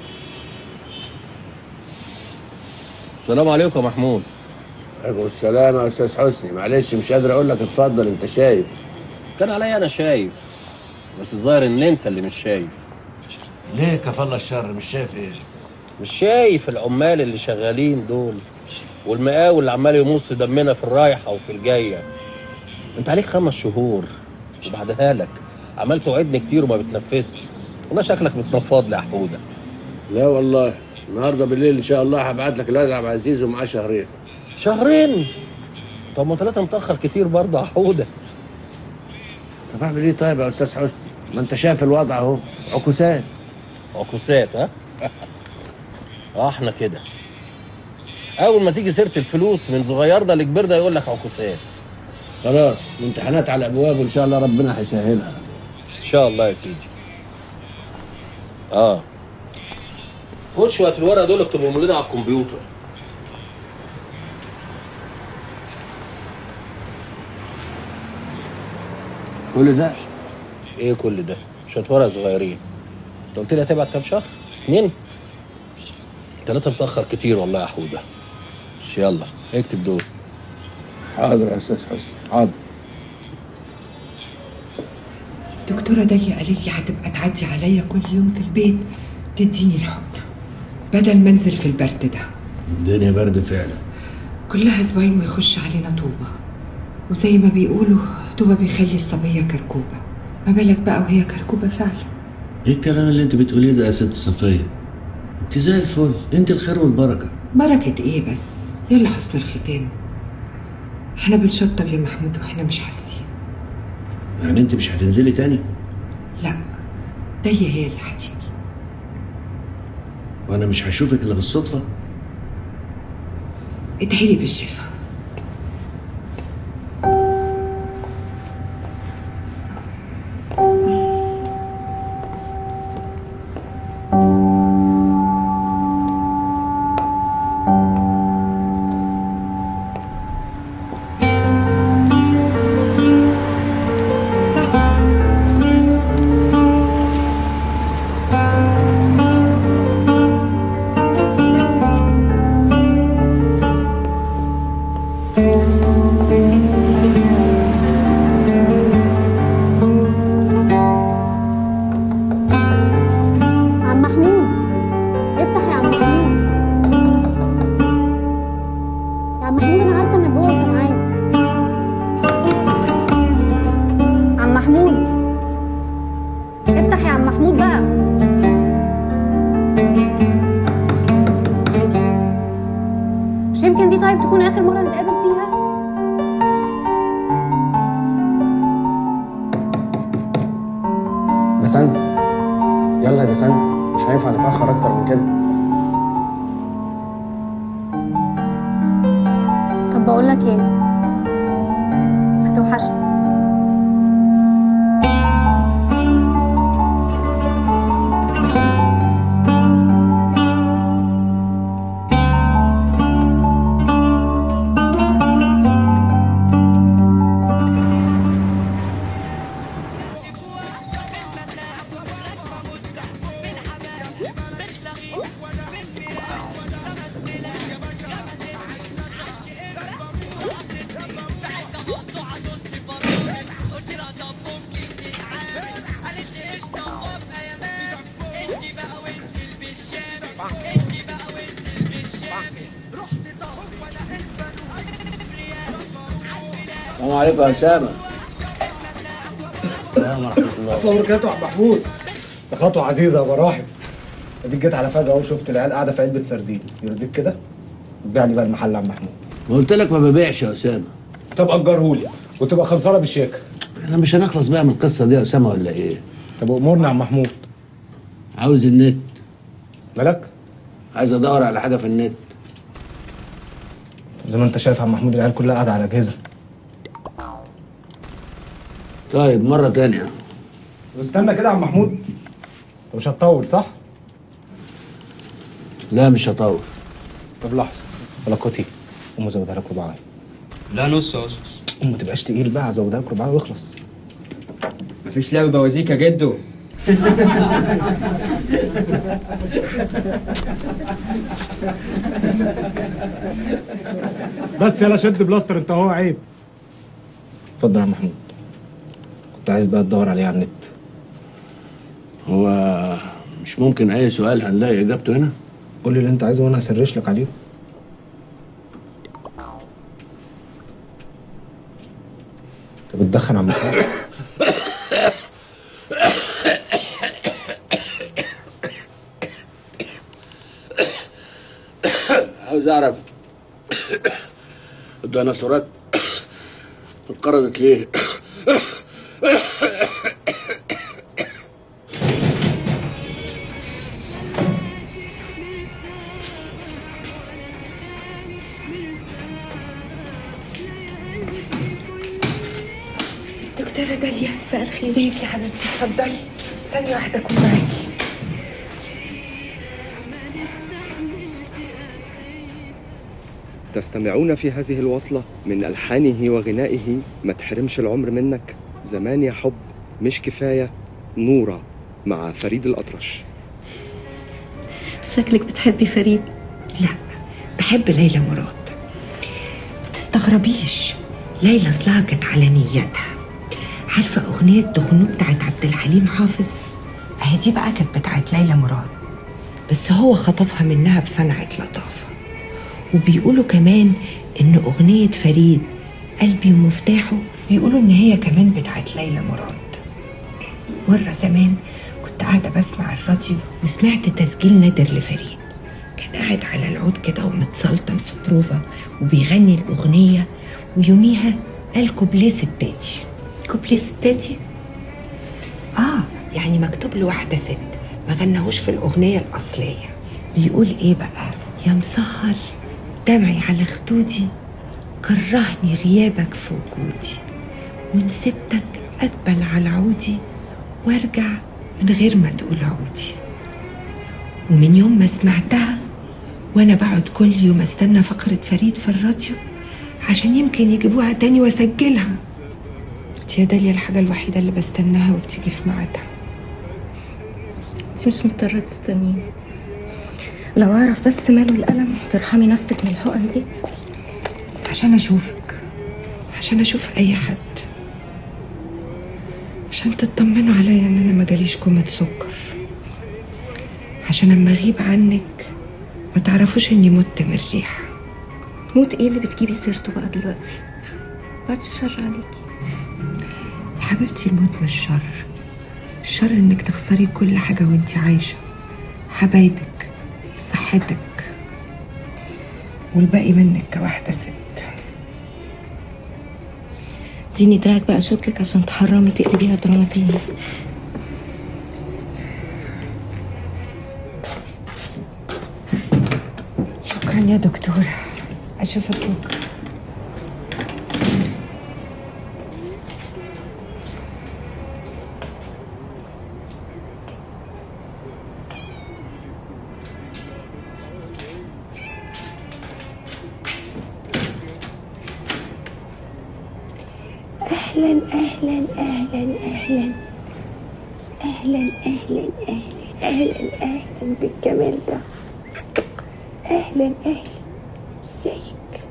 السلام عليكم يا محمود عليكم السلام يا استاذ حسني معلش مش قادر اقول لك اتفضل انت شايف كان عليا انا شايف بس الظاهر ان انت اللي مش شايف ليه كفالة الشر مش شايف ايه مش شايف العمال اللي شغالين دول والمقاول اللي عمال يمص دمنا في الرايحه وفي الجايه انت عليك خمس شهور وبعدها لك عمال توعدني كتير وما بتنفذش وما شكلك بتنفض لي يا حوده لا والله النهارده بالليل ان شاء الله هبعت لك الواد عبد العزيز ومعاه شهرين شهرين طب ما ثلاثه متاخر كتير برضه يا حوده طب اعمل ايه طيب يا استاذ حسني ما انت شايف الوضع اهو عكوسات عكوسات ها اه احنا كده اول ما تيجي سيره الفلوس من صغيرنا لكبرنا يقول لك عكوسات خلاص الامتحانات على الابواب وان شاء الله ربنا هيسهلها ان شاء الله يا سيدي اه خد شويه الورق دول اكتبهم لنا على الكمبيوتر كل ده ايه كل ده شويه ورق صغيرين انت قلت لي هتبعت كام شهر اتنين ثلاثة متأخر كتير والله يا حودة بس يلا اكتب دول حاضر يا استاذ حسني حاضر الدكتورة داليا قالت لي هتبقى تعدي عليا كل يوم في البيت تديني الحقنة بدل ما انزل في البرد ده الدنيا برد فعلا كلها اسبوعين ويخش علينا طوبة وزي ما بيقولوا طوبة بيخلي الصبية كركوبة ما بالك بقى وهي كركوبة فعلا ايه الكلام اللي انت بتقوليه ده يا ست صفية انت زي الفل انت الخير والبركة بركة ايه بس يلا حسن الختام احنا بنشطب يا محمود واحنا مش حاسين يعني انت مش هتنزلي تاني لا داليا هي اللي هتيجي وانا مش هشوفك الا بالصدفة ادعيلي بالشفا عم محمود افتح يا عم محمود يا عم محمود انا عارفه انك جوه وسامعاك عم محمود افتح يا عم محمود بقى مش يمكن دي طيب تكون اخر مره نتقابل فيها بسنت يلا يا بسنت مش هينفع نتأخر أكتر من كده طب بقول لك ايه هتوحشني السلام عليكم يا اسامه السلام ورحمة الله السلام وبركاته يا عم محمود ده خطوة عزيزة يا مراحب اديك جيت على فجأة اهو شفت العيال قاعدة في علبة سردين يرضيك كده؟ بيع لي بقى المحل يا عم محمود ما قلت لك ما ببيعش يا اسامه طب اجرهولي وتبقى خلصانة بالشيكة احنا مش هنخلص بقى من القصه دي يا اسامه ولا ايه طب امورنا يا عم محمود عاوز النت مالك؟ عايز ادور على حاجه في النت زي ما انت شايف يا عم محمود العيال كلها قاعدة على أجهزة طيب مره تانية واستنى كده يا عم محمود انت مش هتطول صح؟ لا مش هطول طب لحظة علاقتي قوم ازودها لك رباعي لا نص يا اسس قوم ما تبقاش تقيل بقى هزودها لك رباعي واخلص مفيش لعب بوازيك يا جدو بس يلا شد بلاستر انت هو عيب اتفضل يا محمود كنت عايز بقى تدور عليه على النت هو مش ممكن اي سؤال هنلاقي اجابته هنا قول لي اللي انت عايزه وانا هسرش لك عليه انت بتدخن عم محمود عاوز اعرف الديناصورات انقرضت ليه دكتورة داليا مساء الخير ازيك يا حبيبتي اتفضلي ثانية واحدة أكون معاكي تستمعون في هذه الوصلة من ألحانه وغنائه ما تحرمش العمر منك زمان يا حب مش كفاية نورة مع فريد الأطرش شكلك بتحبي فريد لا بحب ليلى مراد ما تستغربيش ليلى اصلها كانت على نيتها عارفة أغنية دخنو بتاعت عبد الحليم حافظ اهي دي بقى كانت بتاعت ليلى مراد بس هو خطفها منها بصنعة لطافة وبيقولوا كمان إن أغنية فريد قلبي ومفتاحه بيقولوا إن هي كمان بتاعت ليلى مراد مرة زمان كنت قاعدة بسمع الراديو وسمعت تسجيل نادر لفريد كان قاعد على العود كده ومتسلطن في بروفا وبيغني الأغنية ويوميها قال كوبليه ستاتي كوبليه ستاتي؟ آه يعني مكتوب له واحدة ست ما غناهوش في الأغنية الأصلية بيقول إيه بقى يا مسهر دمعي على خدودي كرهني غيابك في وجودي وإن سبتك أقبل على عودي وارجع من غير ما تقول عودي ومن يوم ما سمعتها وانا بقعد كل يوم استنى فقرة فريد في الراديو عشان يمكن يجيبوها تاني واسجلها دي يا داليا الحاجة الوحيدة اللي بستناها وبتيجي في ميعادها انت مش مضطرة تستنيني لو اعرف بس ماله الألم ترحمي نفسك من الحقن دي عشان اشوفك عشان اشوف اي حد عشان تطمنوا عليا ان انا ما جاليش كومة سكر عشان اما اغيب عنك ما تعرفوش اني مت من الريحة موت ايه اللي بتجيبي سيرته بقى دلوقتي بعد الشر عليكي يا حبيبتي الموت مش شر الشر انك تخسري كل حاجة وانت عايشة حبايبك صحتك والباقي منك كواحدة ست اديني دراعك بقى اشوطلك عشان تحرمي تقلبيها دراما تاني شكرا يا دكتورة اشوفك بكرة أهلا أهلا أهلا أهلا أهلا أهلا أهلا أهلا أهلا بالجمال ده أهلا أهلا ازيك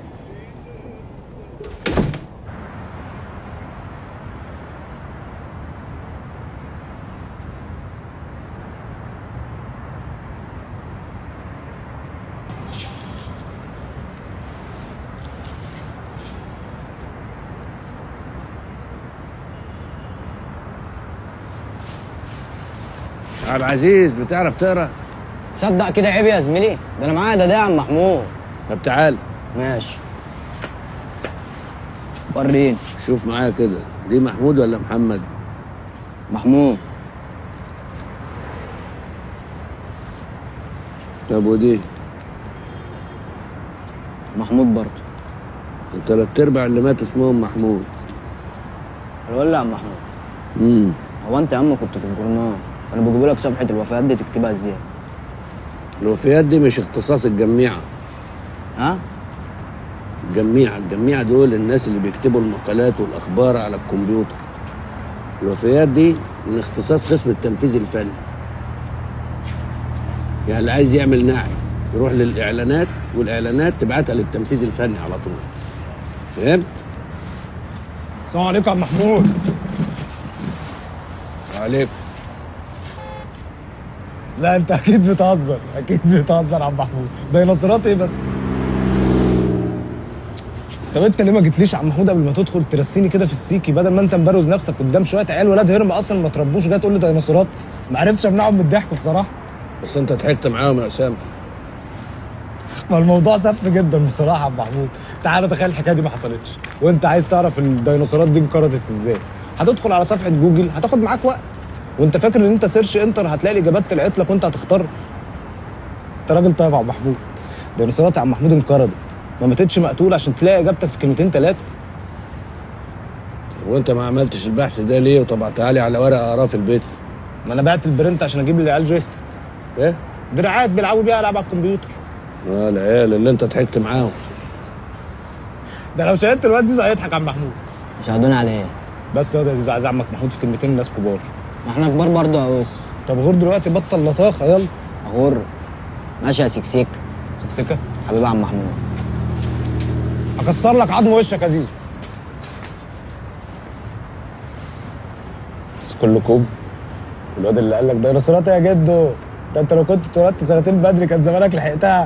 عبد العزيز بتعرف تقرا صدق كده عيب يا زميلي ده انا معايا ده ده يا عم محمود طب تعال ماشي وريني شوف معايا كده دي محمود ولا محمد محمود طب ودي محمود برضه تلات ارباع اللي ماتوا اسمهم محمود ولا يا عم محمود امم هو انت يا عم كنت في الجورنال انا بجيب لك صفحه الوفيات دي تكتبها ازاي الوفيات دي مش اختصاص الجميعة ها الجميع الجميع دول الناس اللي بيكتبوا المقالات والاخبار على الكمبيوتر الوفيات دي من اختصاص قسم التنفيذ الفني يعني اللي عايز يعمل نعي يروح للاعلانات والاعلانات تبعتها للتنفيذ الفني على طول فهمت السلام عليكم يا عم محمود وعليكم لا انت اكيد بتهزر اكيد بتهزر يا عم محمود ديناصورات ايه بس طب انت ليه ما جيتليش يا عم محمود قبل ما تدخل ترسيني كده في السيكي بدل ما انت مبروز نفسك قدام شويه عيال ولاد هرم اصلا ما تربوش جاي تقول لي ديناصورات ما عرفتش امنعهم من الضحك بصراحه بس انت ضحكت معاهم يا اسامه ما الموضوع سف جدا بصراحه يا عم محمود تعالى تخيل الحكايه دي ما حصلتش وانت عايز تعرف الديناصورات دي انقرضت ازاي هتدخل على صفحه جوجل هتاخد معاك وقت وانت فاكر ان انت سيرش انتر هتلاقي الاجابات طلعت لك وانت هتختار انت راجل طيب يا عم محمود الديناصورات يا عم محمود انقرضت ما ماتتش مقتول عشان تلاقي اجابتك في كلمتين ثلاثه وانت ما عملتش البحث ده ليه وطبعتها لي على ورقه اقراها في البيت ما انا بعت البرنت عشان اجيب للعيال جويستيك ايه دراعات بيلعبوا بيها العاب على الكمبيوتر اه العيال اللي انت ضحكت معاهم ده لو شاهدت الواد زيزو هيضحك يا عم محمود شهدونا على ايه؟ بس يا زيزو عايز عمك محمود في كلمتين الناس كبار ما احنا كبار برضه يا اس طب غور دلوقتي بطل لطاخه يلا غور ماشي يا سكسيك سكسكه حبيبي يا عم محمود هكسر لك عظم وشك يا زيزو بس كله كوب الواد اللي قال لك ديناصورات يا جدو ده انت لو كنت اتولدت سنتين بدري كان زمانك لحقتها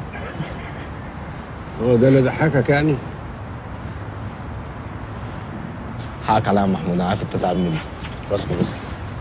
هو ده اللي ضحكك يعني حقك عليا يا عم محمود انا عارف انت زعلان مني راسك راسك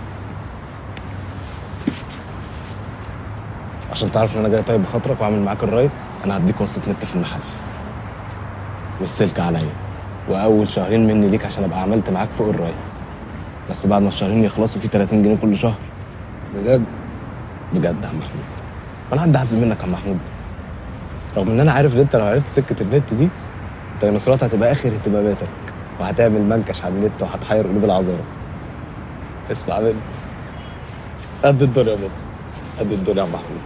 عشان تعرف ان انا جاي طيب بخاطرك واعمل معاك الرايت انا هديك وصلة نت في المحل والسلك عليا واول شهرين مني ليك عشان ابقى عملت معاك فوق الرايت بس بعد ما الشهرين يخلصوا في 30 جنيه كل شهر بجد بجد يا عم محمود انا عندي عز منك يا عم محمود رغم ان انا عارف ان انت لو عرفت سكه النت دي الديناصورات هتبقى اخر اهتماماتك وهتعمل منكش على النت وهتحير قلوب العذارى اسمع مني قد الدنيا يا بابا قد الدنيا يا عم محمود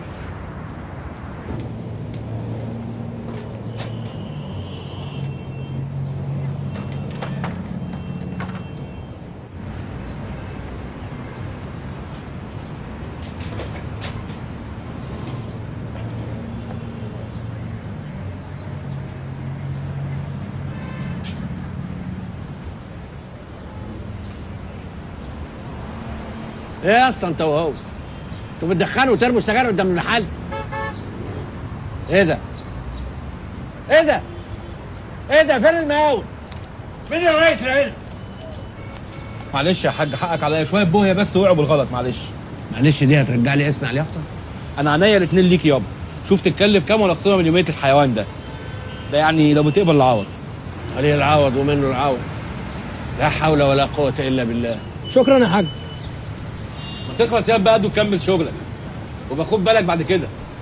ايه يا اسطى انت وهو انتوا بتدخنوا وترموا السجاير قدام المحل ايه ده ايه ده ايه ده فين المقاول مين الرئيس العيله معلش يا حاج حقك عليا شويه بوهيه بس وقعوا بالغلط معلش معلش دي هترجع لي اسمي على اليافطه انا عينيا الاثنين ليك يابا شوف تتكلف كام ولا اخصمها من يوميه الحيوان ده ده يعني لو بتقبل العوض عليه العوض ومنه العوض لا حول ولا قوه الا بالله شكرا يا حاج ما تخلص يا بقى وكمل شغلك وباخد بالك بعد كده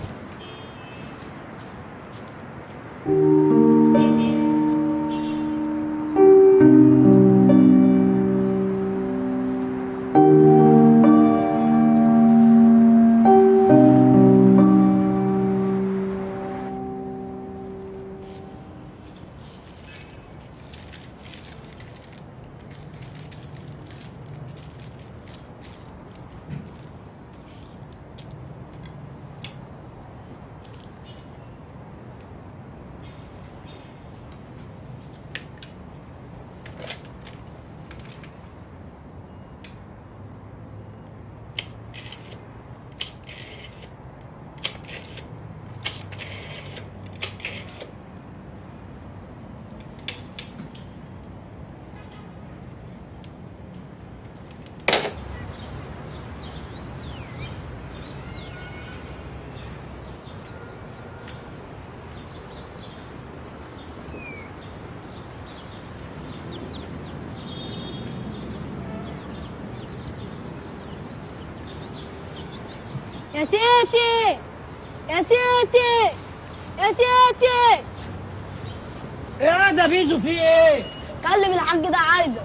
يا سيتي يا سيتي يا سيتي ايه ده بيزو في ايه؟ كلم الحاج ده عايزك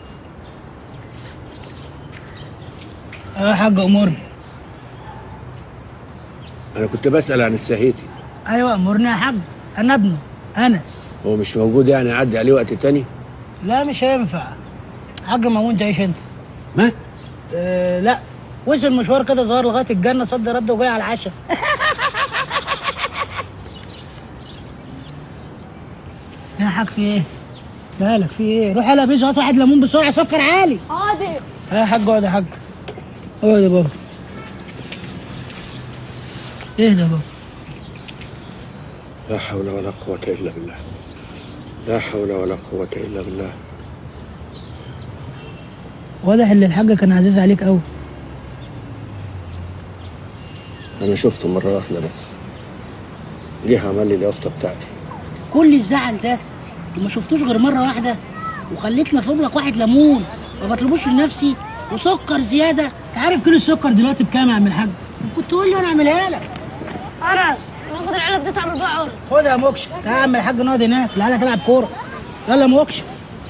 اه يا حاج امورني انا كنت بسال عن السهيتي ايوه امورني يا حاج انا ابنه انس هو مش موجود يعني اعدي عليه وقت تاني لا مش هينفع حاج مامون تعيش انت مات آه لا وصل مشوار كده صغير لغايه الجنه صد رد وجاي على العشاء يا حاج في ايه؟ مالك في ايه؟ روح يلا بيزو هات واحد ليمون بسرعه سكر عالي حاضر ها يا حاج اقعد يا حاج اقعد يا بابا اهدى يا بابا لا حول ولا قوة إلا بالله لا حول ولا قوة إلا بالله واضح ان الحاج كان عزيز عليك قوي أنا شفته مرة واحدة بس جه عمل لي اليافطة بتاعتي كل الزعل ده وما شفتوش غير مره واحده وخليتني اطلب لك واحد ليمون ما بطلبوش لنفسي وسكر زياده انت عارف كيلو السكر دلوقتي بكام يا عم الحاج كنت تقول لي وانا اعملها لك انس ناخد العلب دي تعمل بيها عرض خدها يا موكش تعال يا عم الحاج نقعد هناك العيال هتلعب كوره يلا يا موكش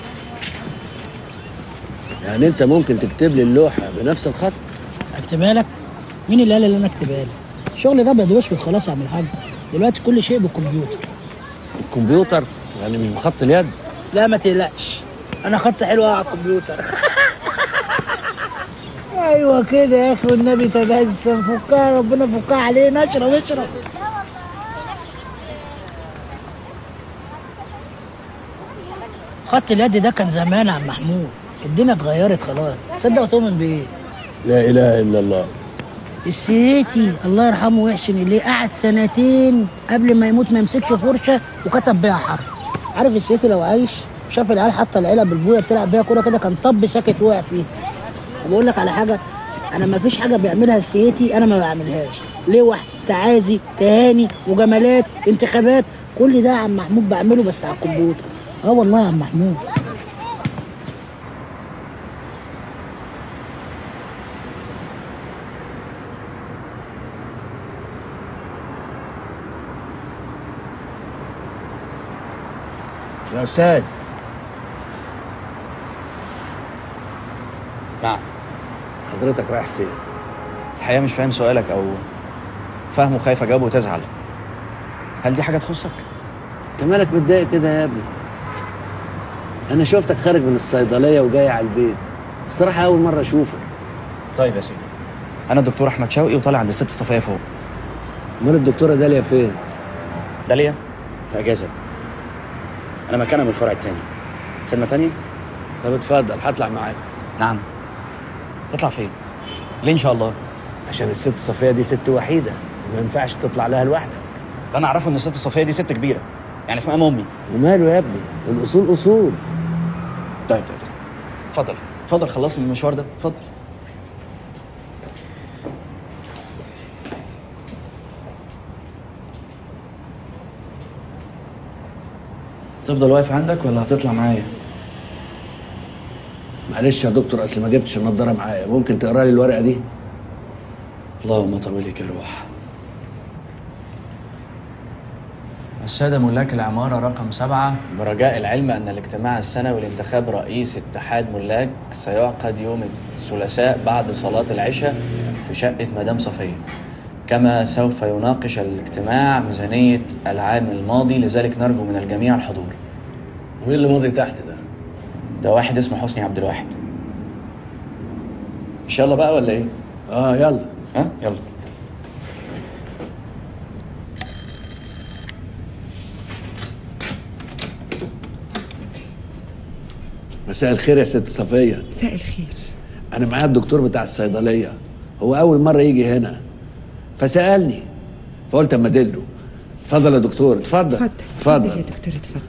يعني أنت ممكن تكتب لي اللوحة بنفس الخط اكتبها لك مين اللي قال اللي انا اكتبها لك الشغل ده بقى اسود خلاص يا عم الحاج دلوقتي كل شيء بالكمبيوتر الكمبيوتر يعني مش بخط اليد لا ما تقلقش انا خط حلو أوي على الكمبيوتر ايوه كده يا اخي والنبي تبسم فكها ربنا فكها علينا اشرب اشرب خط اليد ده كان زمان يا عم محمود الدنيا اتغيرت خلاص تصدق وتؤمن بايه لا إله إلا الله السيتي الله يرحمه ويحسن اليه قعد سنتين قبل ما يموت ما يمسكش فرشه وكتب بيها حرف عارف السيتي لو عايش شاف العيال حتى العيله بالبويه بتلعب بيها كوره كده كان طب ساكت وقع فيها طب اقول لك على حاجه انا ما فيش حاجه بيعملها السيتي انا ما بعملهاش لوح تعازي تهاني مجاملات انتخابات كل ده يا عم محمود بعمله بس على الكمبيوتر اه والله يا عم محمود يا أستاذ نعم حضرتك رايح فين؟ الحقيقة مش فاهم سؤالك أو فاهمه خايف أجاوبه وتزعل هل دي حاجة تخصك؟ أنت مالك متضايق كده يا ابني؟ أنا شفتك خارج من الصيدلية وجاي على البيت الصراحة أول مرة أشوفك طيب يا سيدي أنا الدكتور أحمد شوقي وطالع عند الست صفية فوق أمال الدكتورة داليا فين؟ داليا في أجازة أنا مكانها من الفرع التاني خدمة تانية؟ طب اتفضل هطلع معاك نعم تطلع فين؟ ليه إن شاء الله؟ عشان الست صفية دي ست وحيدة ما ينفعش تطلع لها لوحدك أنا أعرفه إن الست صفية دي ست كبيرة يعني في مقام أمي وماله يا ابني الأصول أصول طيب طيب اتفضل اتفضل خلصني من المشوار ده اتفضل تفضل واقف عندك ولا هتطلع معايا؟ معلش يا دكتور أصل ما جبتش النضارة معايا ممكن تقرا لي الورقة دي؟ اللهم طولك الروح السادة ملاك العمارة رقم سبعة برجاء العلم أن الاجتماع السنوي لانتخاب رئيس اتحاد ملاك سيعقد يوم الثلاثاء بعد صلاة العشاء في شقة مدام صفية كما سوف يناقش الاجتماع ميزانية العام الماضي لذلك نرجو من الجميع الحضور مين اللي ماضي تحت ده؟ ده واحد اسمه حسني عبد الواحد مش يلا بقى ولا ايه؟ اه يلا ها يلا مساء الخير يا ست صفية مساء الخير أنا معايا الدكتور بتاع الصيدلية هو أول مرة يجي هنا فسألني فقلت أما أدله اتفضل يا دكتور اتفضل اتفضل اتفضل يا دكتور اتفضل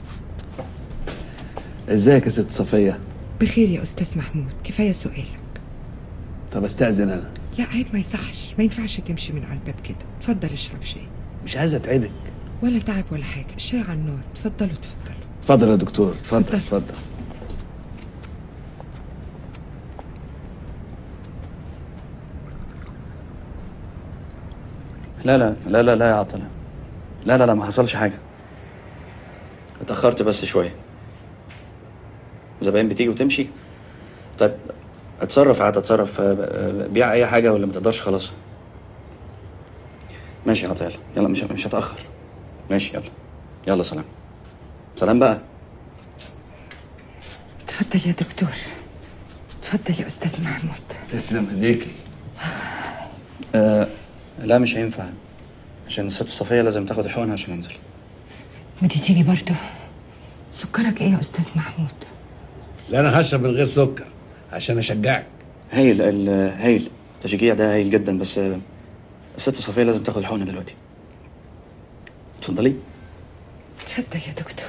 ازيك يا ست صفية بخير يا استاذ محمود كفايه سؤالك طب استأذن أنا لا عيب ما يصحش ما ينفعش تمشي من على الباب كده اتفضل اشرب شاي مش عايز أتعبك ولا تعب ولا حاجه الشاي على النار اتفضلوا اتفضلوا اتفضل يا دكتور اتفضل اتفضل لا لا لا لا لا يا عطلة لا لا لا ما حصلش حاجة اتأخرت بس شوية زباين بتيجي وتمشي طيب اتصرف عاد اتصرف آه، آه، بيع اي حاجة ولا ما تقدرش خلاص ماشي يا عطية يلا مش مش هتأخر ماشي يلا يلا سلام سلام بقى اتفضل يا دكتور اتفضل يا استاذ محمود تسلم ايديكي آه لا مش هينفع عشان الست صفية لازم تاخد حقنها عشان انزل ودي تيجي برضه سكرك ايه يا استاذ محمود لا انا هشرب من غير سكر عشان اشجعك هايل ال- هايل التشجيع ده هايل جدا بس آه، الست صفية لازم تاخد حقنها دلوقتي اتفضلي اتفضل يا دكتور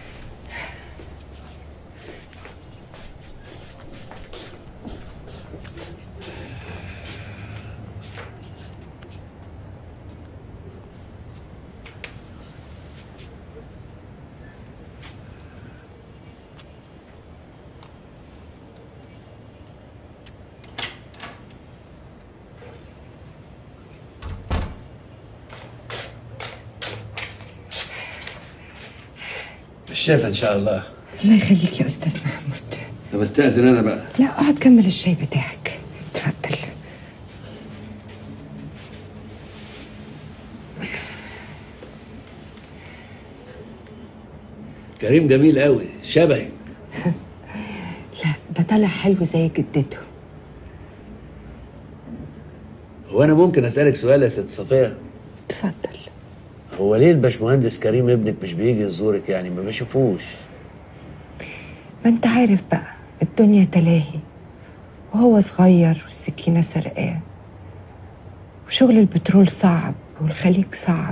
بالشفا ان شاء الله الله يخليك يا استاذ محمود طب استاذن انا بقى لا اقعد كمل الشاي بتاعك اتفضل كريم جميل قوي شبهي لا ده طالع حلو زي جدته هو انا ممكن اسالك سؤال يا ست صفيه اتفضل هو ليه الباشمهندس كريم ابنك مش بيجي يزورك يعني ما بشوفوش ما انت عارف بقى الدنيا تلاهي وهو صغير والسكينة سرقاه وشغل البترول صعب والخليج صعب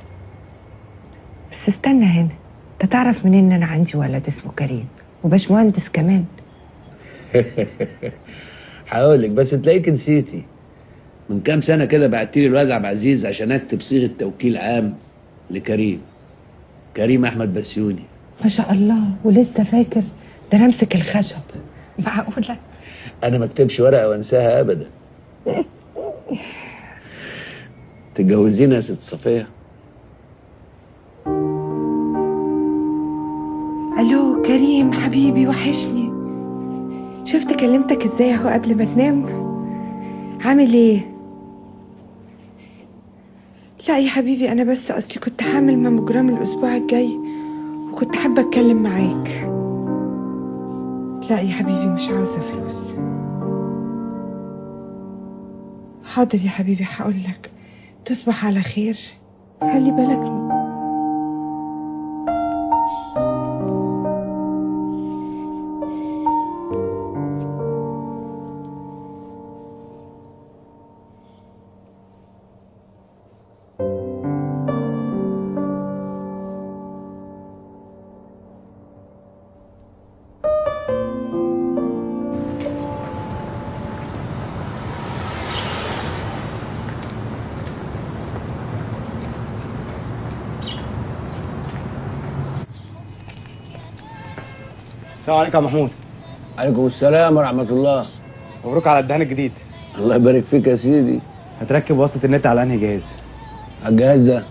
بس استنى هنا انت تعرف منين ان انا عندي ولد اسمه كريم وباشمهندس كمان هقول لك بس تلاقيك نسيتي من كام سنه كده بعت لي الواد عبد العزيز عشان اكتب صيغه توكيل عام لكريم كريم احمد بسيوني ما شاء الله ولسه فاكر ده انا امسك الخشب معقولة انا ما اكتبش ورقه وانساها ابدا تتجوزينا يا ست صفيه الو كريم حبيبي وحشني شفت كلمتك ازاي اهو قبل ما تنام عامل ايه لا يا حبيبي انا بس اصلي كنت حامل ماموجرام الاسبوع الجاي وكنت حابه اتكلم معاك لا يا حبيبي مش عاوزه فلوس حاضر يا حبيبي هقول لك تصبح على خير خلي بالك السلام عليكم يا محمود عليكم السلام ورحمه الله مبروك على الدهان الجديد الله يبارك فيك يا سيدي هتركب وصلة النت على انهي جهاز على الجهاز ده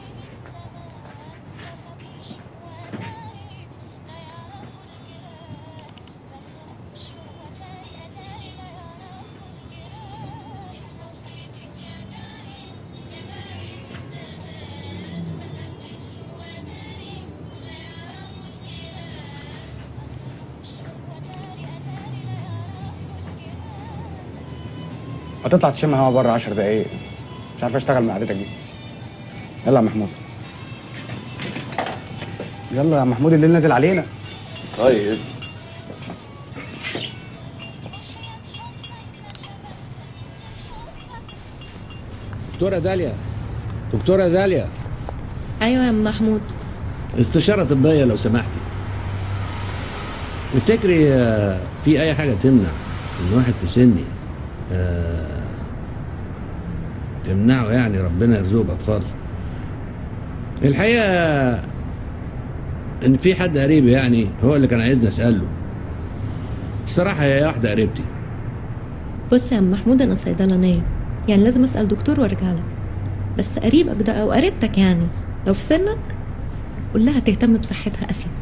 هتطلع تشم هوا بره 10 دقايق مش عارف اشتغل من قعدتك دي يلا يا محمود يلا يا محمود الليل نازل علينا طيب دكتورة داليا دكتورة داليا ايوه يا أم محمود استشارة طبية لو سمحتي تفتكري آه، في أي حاجة تمنع إن واحد في سني آه، تمنعه يعني ربنا يرزقه بأطفال الحقيقة إن في حد قريبي يعني هو اللي كان عايزني أسأله الصراحة هي واحدة قريبتي بص يا أم محمود انا صيدلانيه يعني لازم اسال دكتور وارجع لك بس قريبك ده او قريبتك يعني لو في سنك قول لها تهتم بصحتها افيد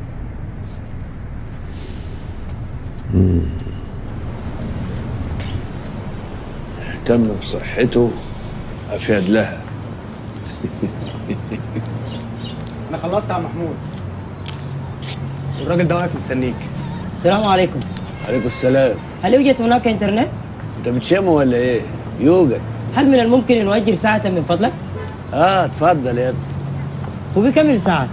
اهتم بصحته أفيد لها انا خلصت يا عم محمود الراجل ده واقف مستنيك السلام عليكم عليكم السلام هل يوجد هناك انترنت؟ انت بتشمه ولا ايه؟ يوجد هل من الممكن ان اؤجر ساعة من فضلك؟ اه اتفضل يا ابني وبكم الساعة؟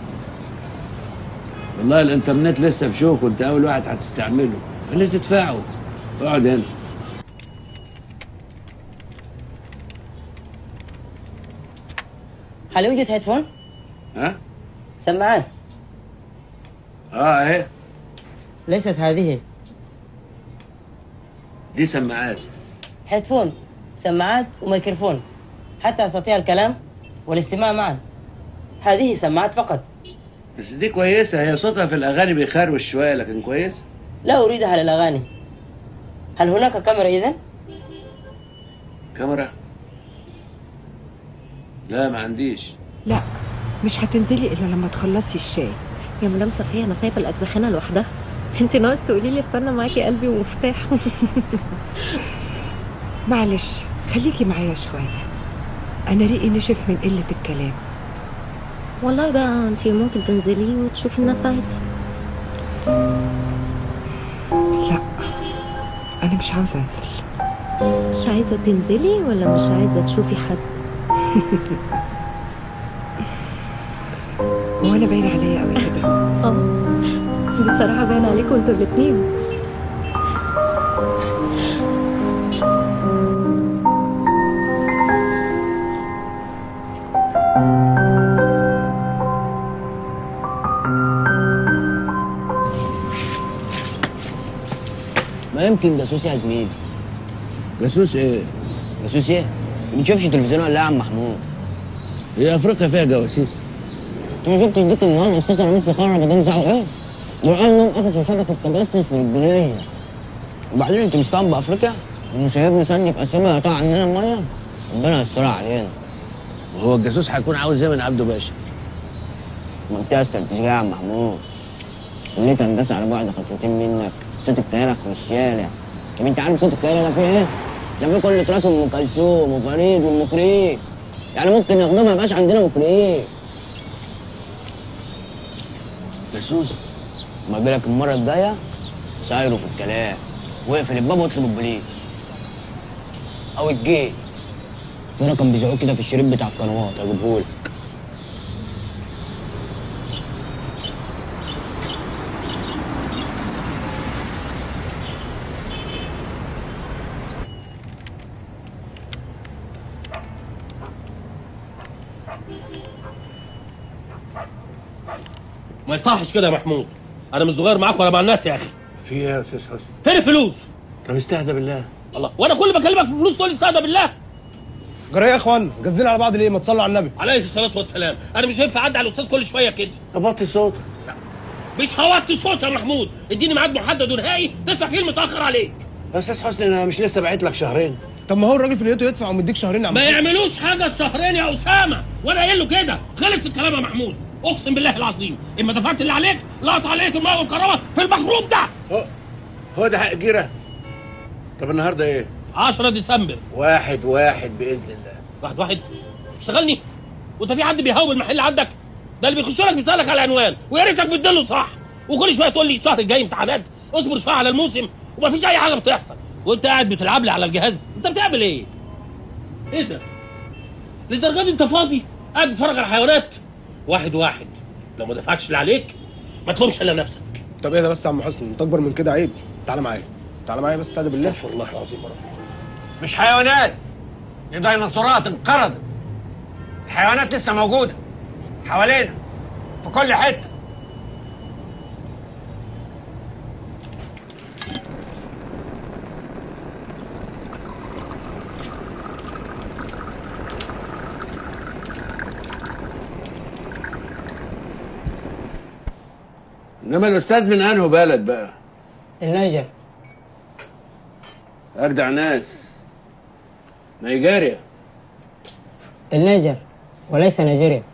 والله الانترنت لسه بشوك وانت اول واحد هتستعمله اللي تدفعه اقعد هنا هل يوجد هيدفون؟ ها؟ سماعات اه ايه ليست هذه دي سماعات هيدفون سماعات وميكروفون حتى استطيع الكلام والاستماع معا هذه سماعات فقط بس دي كويسه هي صوتها في الاغاني بيخروش شويه لكن كويس لا اريدها للاغاني هل هناك كاميرا اذا؟ كاميرا لا ما عنديش لا مش هتنزلي الا لما تخلصي الشاي يا مدام صفية أنا سايبة الأجزخانة لوحدها أنت ناقص تقولي لي استنى معاكي قلبي ومفتاح معلش خليكي معايا شويه انا ريقي نشف من قله الكلام والله بقى أنت ممكن تنزلي وتشوفي الناس عادي لا انا مش عاوزه انزل مش عايزة تنزلي ولا مش عايزة تشوفي حد؟ هو انا باين عليا قوي كده اه بصراحة باين عليكم انتوا الاتنين ما يمكن جاسوس يا زميلي جاسوس ايه؟ جاسوس ايه؟ ما بتشوفش تلفزيون ولا ايه يا عم محمود؟ هي افريقيا فيها جواسيس انت ما شفتش ديك النهار استاذ رئيس القاره بعدين زعل ايه؟ وقال انهم قفشوا شبكه تجسس في البنيه وبعدين انت مش طالب بافريقيا؟ ومش هيبني ثاني في اسيوبيا يقطع عننا الميه؟ ربنا يسترها علينا وهو الجاسوس هيكون عاوز ايه من عبده باشا؟ منطقه استراتيجيه يا عم محمود كلية هندسة على بعد خطوتين منك صوت الطيارة في الشارع طب انت عارف صوت الطيارة ده فيه ايه؟ ده فيه كل تراث ام كلثوم وفريد والمقرئين يعني ممكن ياخدوه ما يبقاش عندنا مقرئين جاسوس ما بالك المرة الجاية سايره في الكلام واقفل الباب واطلب البوليس أو الجيش في رقم بيذيعوه كده في الشريط بتاع القنوات هجيبهولك ما يصحش كده يا محمود انا مش صغير معاك ولا مع الناس يا اخي في ايه يا استاذ حسن؟ فين الفلوس طب استهدى بالله الله وانا كل ما اكلمك في فلوس تقول لي استهدى بالله جرى يا اخوان جزينا على بعض ليه ما تصلوا على النبي عليه الصلاه والسلام انا مش هينفع اعدي على الاستاذ كل شويه كده ابطي صوت مش هوطي صوت يا محمود اديني ميعاد محدد ونهائي تدفع فيه المتاخر عليك يا استاذ حسني انا مش لسه باعت لك شهرين طب ما هو الراجل في نيته يدفع ومديك شهرين يا عم ما يعملوش حاجه شهرين يا اسامه وانا قايل له كده خلص الكلام يا محمود اقسم بالله العظيم اما دفعت اللي عليك لا عليك الماء والكرامه في المخروب ده هو هو ده حق جيره طب النهارده ايه 10 ديسمبر واحد واحد باذن الله واحد واحد اشتغلني وانت في حد بيهاوب المحل عندك ده اللي بيخش لك بيسالك على العنوان ويا ريتك بتدله صح وكل شويه تقول لي الشهر الجاي امتحانات اصبر شويه على الموسم ومفيش اي حاجه بتحصل وانت قاعد بتلعب لي على الجهاز انت بتعمل ايه؟ ايه ده؟ للدرجه دي انت فاضي قاعد بتتفرج على حيوانات واحد واحد لو ما دفعتش اللي عليك ما تلومش الا نفسك طب ايه ده بس يا عم حسني انت اكبر من كده عيب تعالى معايا تعالى معايا بس استهدى بالله استغفر الله العظيم يا رب مش حيوانات دي ديناصورات انقرضت الحيوانات لسه موجودة حوالينا في كل حتة انما الاستاذ من انه بلد بقى النيجر اجدع ناس نيجيريا النيجر وليس نيجيريا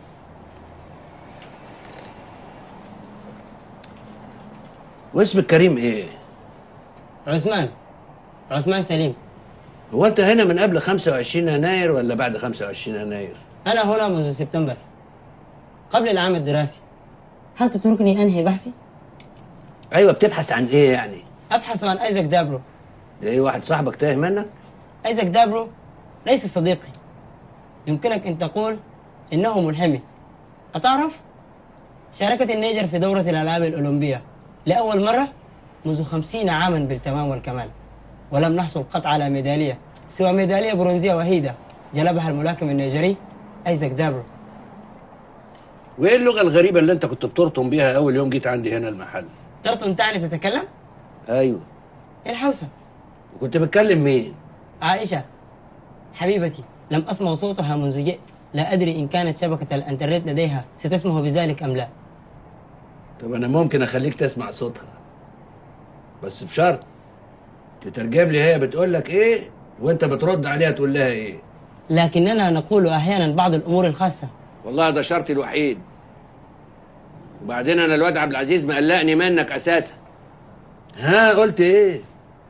واسمك كريم ايه؟ عثمان عثمان سليم هو انت هنا من قبل 25 يناير ولا بعد 25 يناير؟ أنا هنا منذ سبتمبر قبل العام الدراسي هل تتركني أنهي بحثي؟ ايوه بتبحث عن ايه يعني أبحث عن أيزاك دابرو ده ايه واحد صاحبك تايه منك أيزاك دابرو ليس صديقي يمكنك أن تقول إنه ملهمي أتعرف؟ شاركت النيجر في دورة الألعاب الأولمبية لأول مرة منذ خمسين عاما بالتمام والكمال ولم نحصل قط على ميدالية سوى ميدالية برونزية وحيدة جلبها الملاكم النيجري أيزاك دابرو وايه اللغه الغريبه اللي انت كنت بترطم بيها اول يوم جيت عندي هنا المحل ترطم تعني تتكلم؟ ايوه الحوسة وكنت بتكلم مين عائشة حبيبتي لم أسمع صوتها منذ جئت لا أدري إن كانت شبكة الإنترنت لديها ستسمح بذلك أم لا طب انا ممكن اخليك تسمع صوتها بس بشرط تترجم لي هي بتقول لك ايه وانت بترد عليها تقول لها ايه لكننا نقول أحيانا بعض الأمور الخاصة والله ده شرطي الوحيد وبعدين انا الواد عبد العزيز مقلقني منك اساسا ها قلت ايه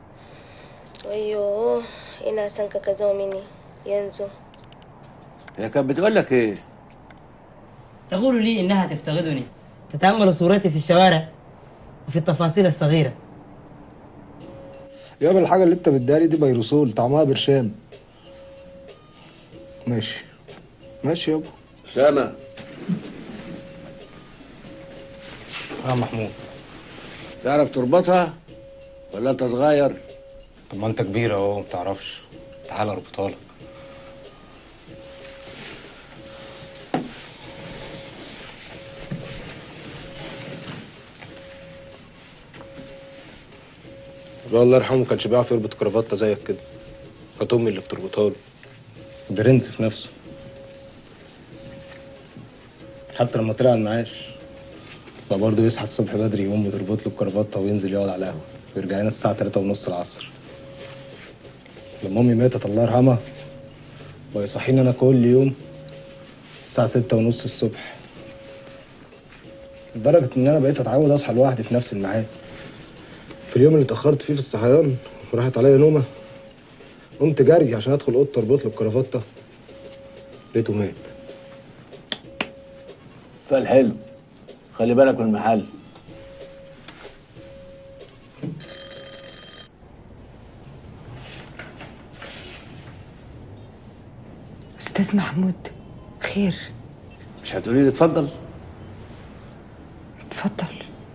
Wayyo, ina son ka ka zo mini yanzu. هي كانت بتقول لك ايه تقول لي إنها تفتقدني تتأمل صورتي في الشوارع وفي التفاصيل الصغيرة يابا الحاجة اللي انت بتداري دي بيروسول طعمها برشام ماشي ماشي يابا اسامه اه محمود تعرف تربطها ولا انت صغير طب ما انت كبير اهو ما بتعرفش تعال اربطها لك أبويا الله يرحمه ما كانش بيعرف يربط كرافته زيك كده كانت امي اللي بتربطها له برنس في نفسه حتى لما طلع المعاش بقى برضه يصحى الصبح بدري يقوم تربط له الكرافته وينزل يقعد على القهوه ويرجع لنا الساعه 3 ونص العصر لما امي ماتت الله يرحمها بقى يصحيني انا كل يوم الساعه 6 ونص الصبح لدرجه ان انا بقيت اتعود اصحى لوحدي في نفس الميعاد في اليوم اللي اتاخرت فيه في الصحيان وراحت عليا نومه قمت جري عشان ادخل اوضه اربط له الكرافته لقيته مات فالحلو خلي بالك من المحل أستاذ محمود خير مش هتقولي لي اتفضل اتفضل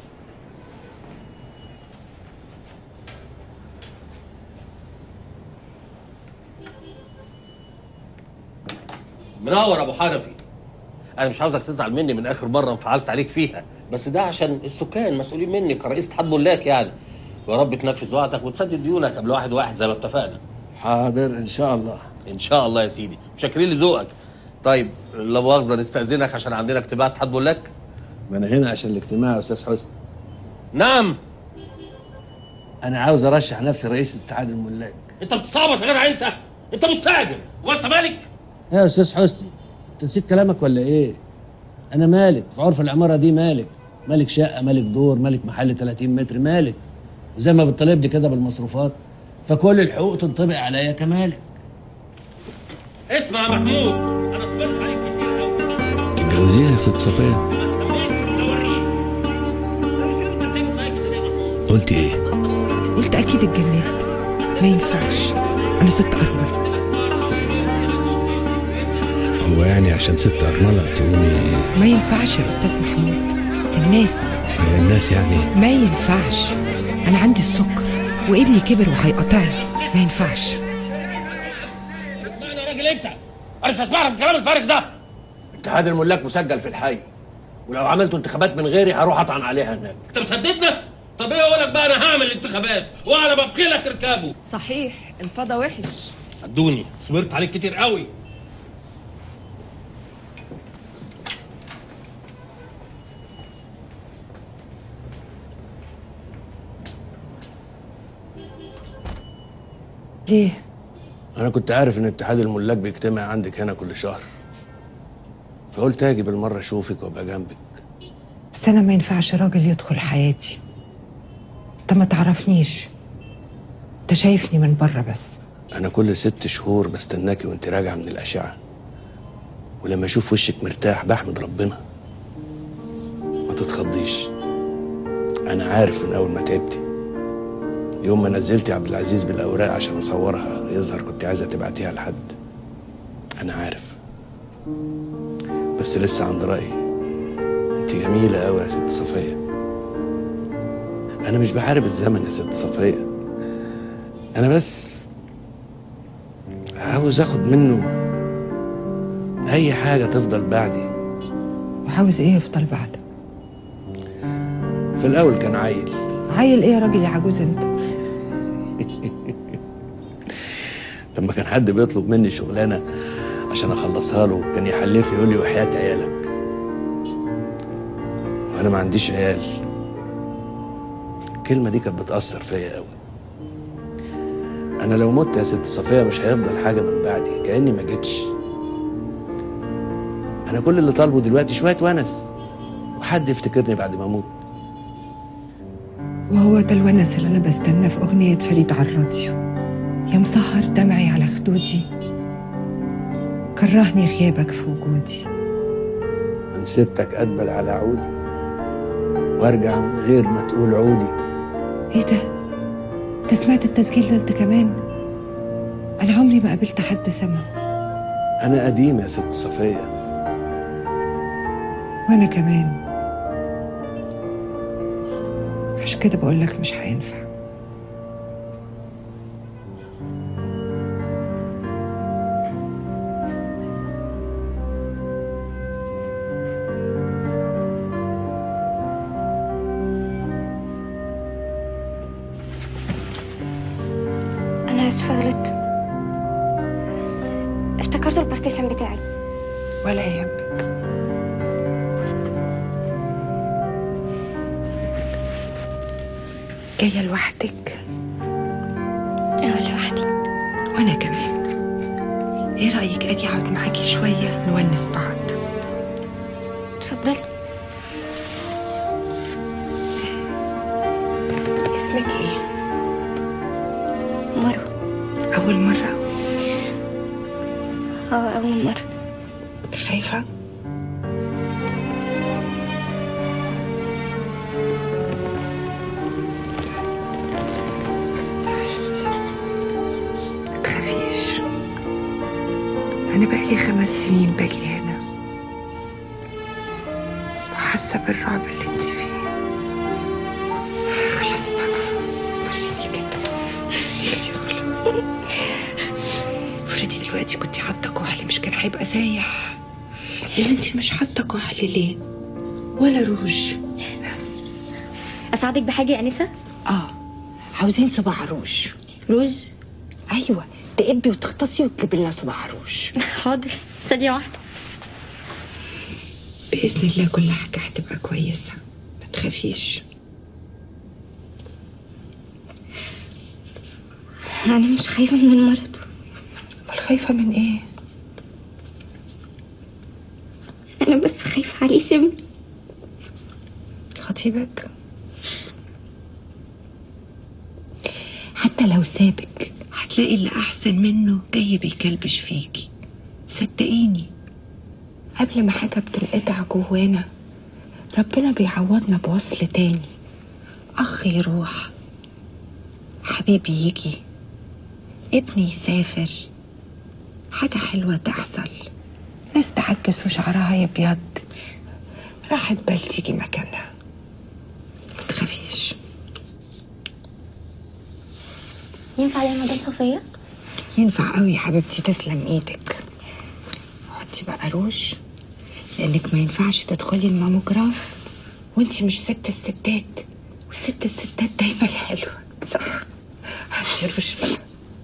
منور ابو حنفي انا مش عاوزك تزعل مني من اخر مره انفعلت عليك فيها بس ده عشان السكان مسؤولين مني كرئيس اتحاد ملاك يعني ويا رب تنفذ وعدك وتسدد ديونك قبل واحد واحد زي ما اتفقنا حاضر ان شاء الله ان شاء الله يا سيدي متشكرين لذوقك طيب لا مؤاخذه نستاذنك عشان عندنا اجتماع اتحاد ملاك ما انا هنا عشان الاجتماع يا استاذ حسني نعم انا عاوز ارشح نفسي رئيس اتحاد الملاك انت بتستعبط يا جدع انت انت مستعجل وانت مالك يا استاذ حسني انت نسيت كلامك ولا ايه انا مالك في عرف العماره دي مالك مالك شقه مالك دور مالك محل 30 متر مالك وزي ما بتطالبني كده بالمصروفات فكل الحقوق تنطبق عليا كمالك اسمع يا محمود انا صبرت عليك كتير قوي تتجوزيها يا ست صفية قلت ايه قلت أكيد اتجننت ما ينفعش أنا ست أرمل هو يعني عشان ست أرملة تقومي ما ينفعش يا أستاذ محمود الناس الناس يعني ما ينفعش أنا عندي السكر وابني كبر وهيقطعني ما ينفعش اسمعني يا راجل انت انا مش هسمع لك الكلام الفارغ ده اتحاد الملاك مسجل في الحي ولو عملتوا انتخابات من غيري هروح اطعن عليها هناك انت بتهددنا طب ايه اقول لك بقى انا هعمل انتخابات وانا بفخلك اركبه صحيح الفضا وحش صدقوني صبرت عليك كتير قوي ليه؟ انا كنت عارف ان اتحاد الملاك بيجتمع عندك هنا كل شهر فقلت اجي بالمره اشوفك وابقى جنبك بس أنا ما ينفعش راجل يدخل حياتي أنت ما تعرفنيش أنت شايفني من بره بس انا كل ست شهور بستناكي وانت راجعه من الاشعه ولما اشوف وشك مرتاح بحمد ربنا تتخضيش انا عارف من اول ما تعبتي يوم ما نزلتي عبد العزيز بالاوراق عشان اصورها يظهر كنت عايزه تبعتيها لحد انا عارف بس لسه عند رايي انت جميله قوي يا ست صفيه انا مش بحارب الزمن يا ست صفيه انا بس عاوز اخد منه اي حاجه تفضل بعدي وعاوز ايه يفضل بعدك في الاول كان عيل عيل ايه يا راجل يا عجوز انت لما كان حد بيطلب مني شغلانه عشان اخلصها له كان يحلف يقول لي وحياه عيالك وانا ما عنديش عيال الكلمه دي كانت بتاثر فيا قوي انا لو مت يا ست صفيه مش هيفضل حاجه من بعدي كاني ما جيتش انا كل اللي طالبه دلوقتي شويه ونس وحد يفتكرني بعد ما اموت وهو ده الونس اللي انا بستناه في اغنيه فريد على الراديو يا مسهر دمعي على خدودي كرهني غيابك في وجودي من سبتك ادبل على عودي وارجع من غير ما تقول عودي ايه ده انت سمعت التسجيل ده انت كمان انا عمري ما قابلت حد سمع انا قديم يا ست صفيه وانا كمان عشان كده بقول لك مش هينفع أنا آسفة غلطت افتكرت البارتيشن بتاعي ولا يهمك جاية لوحدك اه لوحدي وانا كمان ايه رأيك اجي اقعد معاكي شوية نونس بعض اتفضلي اسمك ايه مروة اول مرة اه أول مرة خايفة تخافيش أنا بقالي خمس سنين باجي هنا وحاسة بالرعب اللي انت فيه خلاص بقى وريني كده وريني خلاص افرضي دلوقتي كنت حاطة كحل مش كان هيبقى سايح اللي انت مش حاطة كحل ليه ولا روج أساعدك بحاجة يا أنسة؟ اه عاوزين صباع روج روج ايوه تقبي وتغطسي وتجيبي لنا صباع روج حاضر ثانية واحدة بإذن الله كل حاجة هتبقى كويسة ما تخافيش أنا مش خايفة من المرض امال خايفة من ايه؟ أنا بس خايفة عليه يسيبني خطيبك حتى لو سابك هتلاقي اللي أحسن منه جاي بيكلبش فيكي صدقيني قبل ما حاجة بتنقطع جوانا ربنا بيعوضنا بوصل تاني أخ يروح حبيبي يجي ابني يسافر حاجة حلوة تحصل ناس تعجز وشعرها يبيض راحت بال تيجي مكانها ما تخافيش ينفع يا مدام صفية؟ ينفع قوي يا حبيبتي تسلم ايدك حطي بقى روج لانك ما ينفعش تدخلي الماموجرام وانتي مش ست الستات وست الستات دايما حلوه صح هاتي روج بقى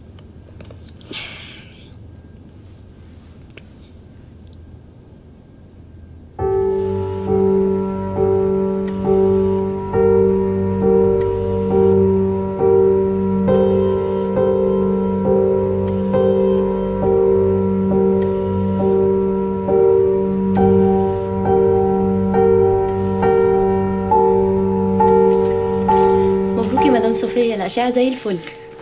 مبروك يا مدام صفية الأشعة زي الفل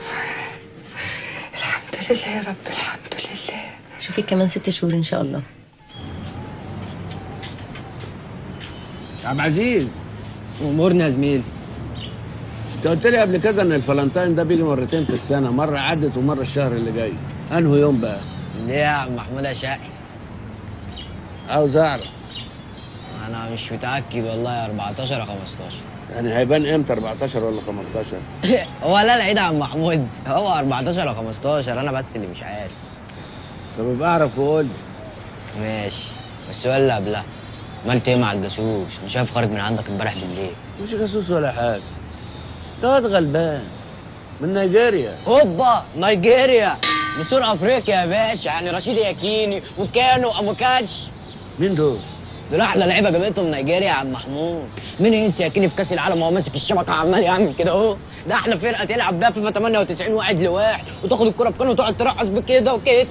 الحمد لله يا رب الحمد لله شوفي كمان ست شهور إن شاء الله عبد العزيز امورنا يا زميلي انت قلت لي قبل كده ان الفالنتاين ده بيجي مرتين في السنه مره عدت ومره الشهر اللي جاي انه يوم بقى ليه يا عم محمود يا شقي عاوز اعرف انا مش متاكد والله 14 يا 15 يعني هيبان امتى 14 ولا 15 هو لا العيد يا عم محمود هو 14 ولا 15 انا بس اللي مش عارف طب ابقى اعرف وقول لي. ماشي السؤال اللي قبلها عملت ايه مع الجاسوس انا شايف خارج من عندك امبارح بالليل مش جاسوس ولا حاجه ده واد غلبان من نيجيريا هوبا نيجيريا نسور افريقيا يا باشا يعني رشيد ياكيني وكانو اموكاتش مين دول؟ دول احلى لعيبه جابتهم نيجيريا يا عم محمود مين ينسى ياكيني في كاس العالم وهو ماسك الشبكه عمال يعمل كده اهو ده احلى فرقه تلعب بيها فيفا 98 واحد لواحد وتاخد الكره بكام وتقعد ترقص بكده وكده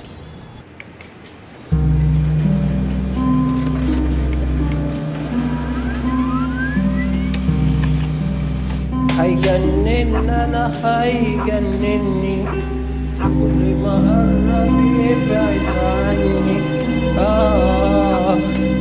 هيجنن انا هيجنني كل ما قرب يبعد عني آه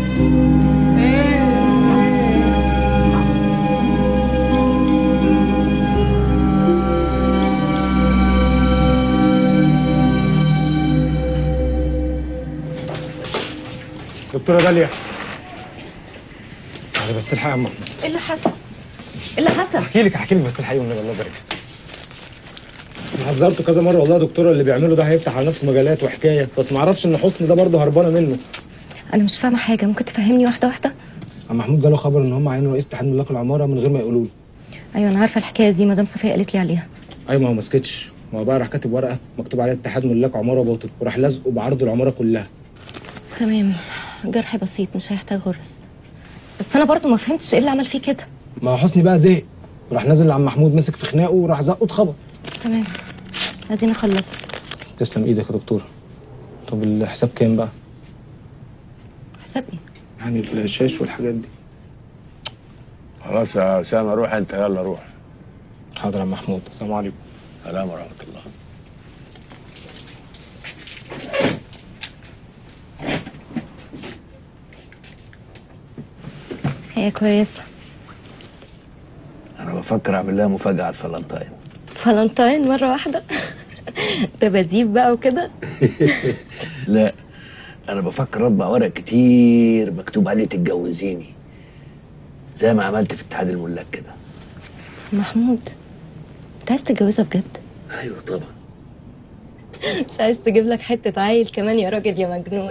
دكتوره داليا تعالي بس الحقي يا عم محمود ايه اللي حصل؟ ايه اللي حصل؟ احكي لك احكي لك بس الحقيقه والنبي الله يبارك فيك. انا حذرته كذا مره والله يا دكتوره اللي بيعمله ده هيفتح على نفسه مجالات وحكايه بس ما اعرفش ان حسن ده برضه هربانه منه انا مش فاهمه حاجه ممكن تفهمني واحده واحده عم محمود جاله خبر ان هم عينوا رئيس اتحاد ملاك العماره من غير ما يقولوا لي ايوه انا عارفه الحكايه دي مدام صفيه قالت لي عليها ايوه ما هو ما سكتش ما هو بقى راح كاتب ورقه مكتوب عليها اتحاد ملاك عماره باطل وراح لازقه بعرض العماره كلها تمام جرح بسيط مش هيحتاج غرز بس انا برضو ما فهمتش ايه اللي عمل فيه كده ما هو حسني بقى زهق وراح نازل لعم محمود مسك في خناقه وراح زقه اتخبط تمام ادينا خلصت تسلم ايدك يا دكتور طب الحساب كام بقى حساب ايه يعني الشاش والحاجات دي خلاص يا اسامه روح انت يلا روح حاضر يا عم محمود السلام عليكم سلام ورحمه الله هي كويسه انا بفكر اعمل لها مفاجاه على الفالنتاين فالنتاين مره واحده ده بزيب بقى وكده لا انا بفكر اطبع ورق كتير مكتوب عليه تتجوزيني زي ما عملت في اتحاد الملاك كده محمود انت عايز تتجوزها بجد ايوه طبعا مش عايز تجيب لك حته عيل كمان يا راجل يا مجنون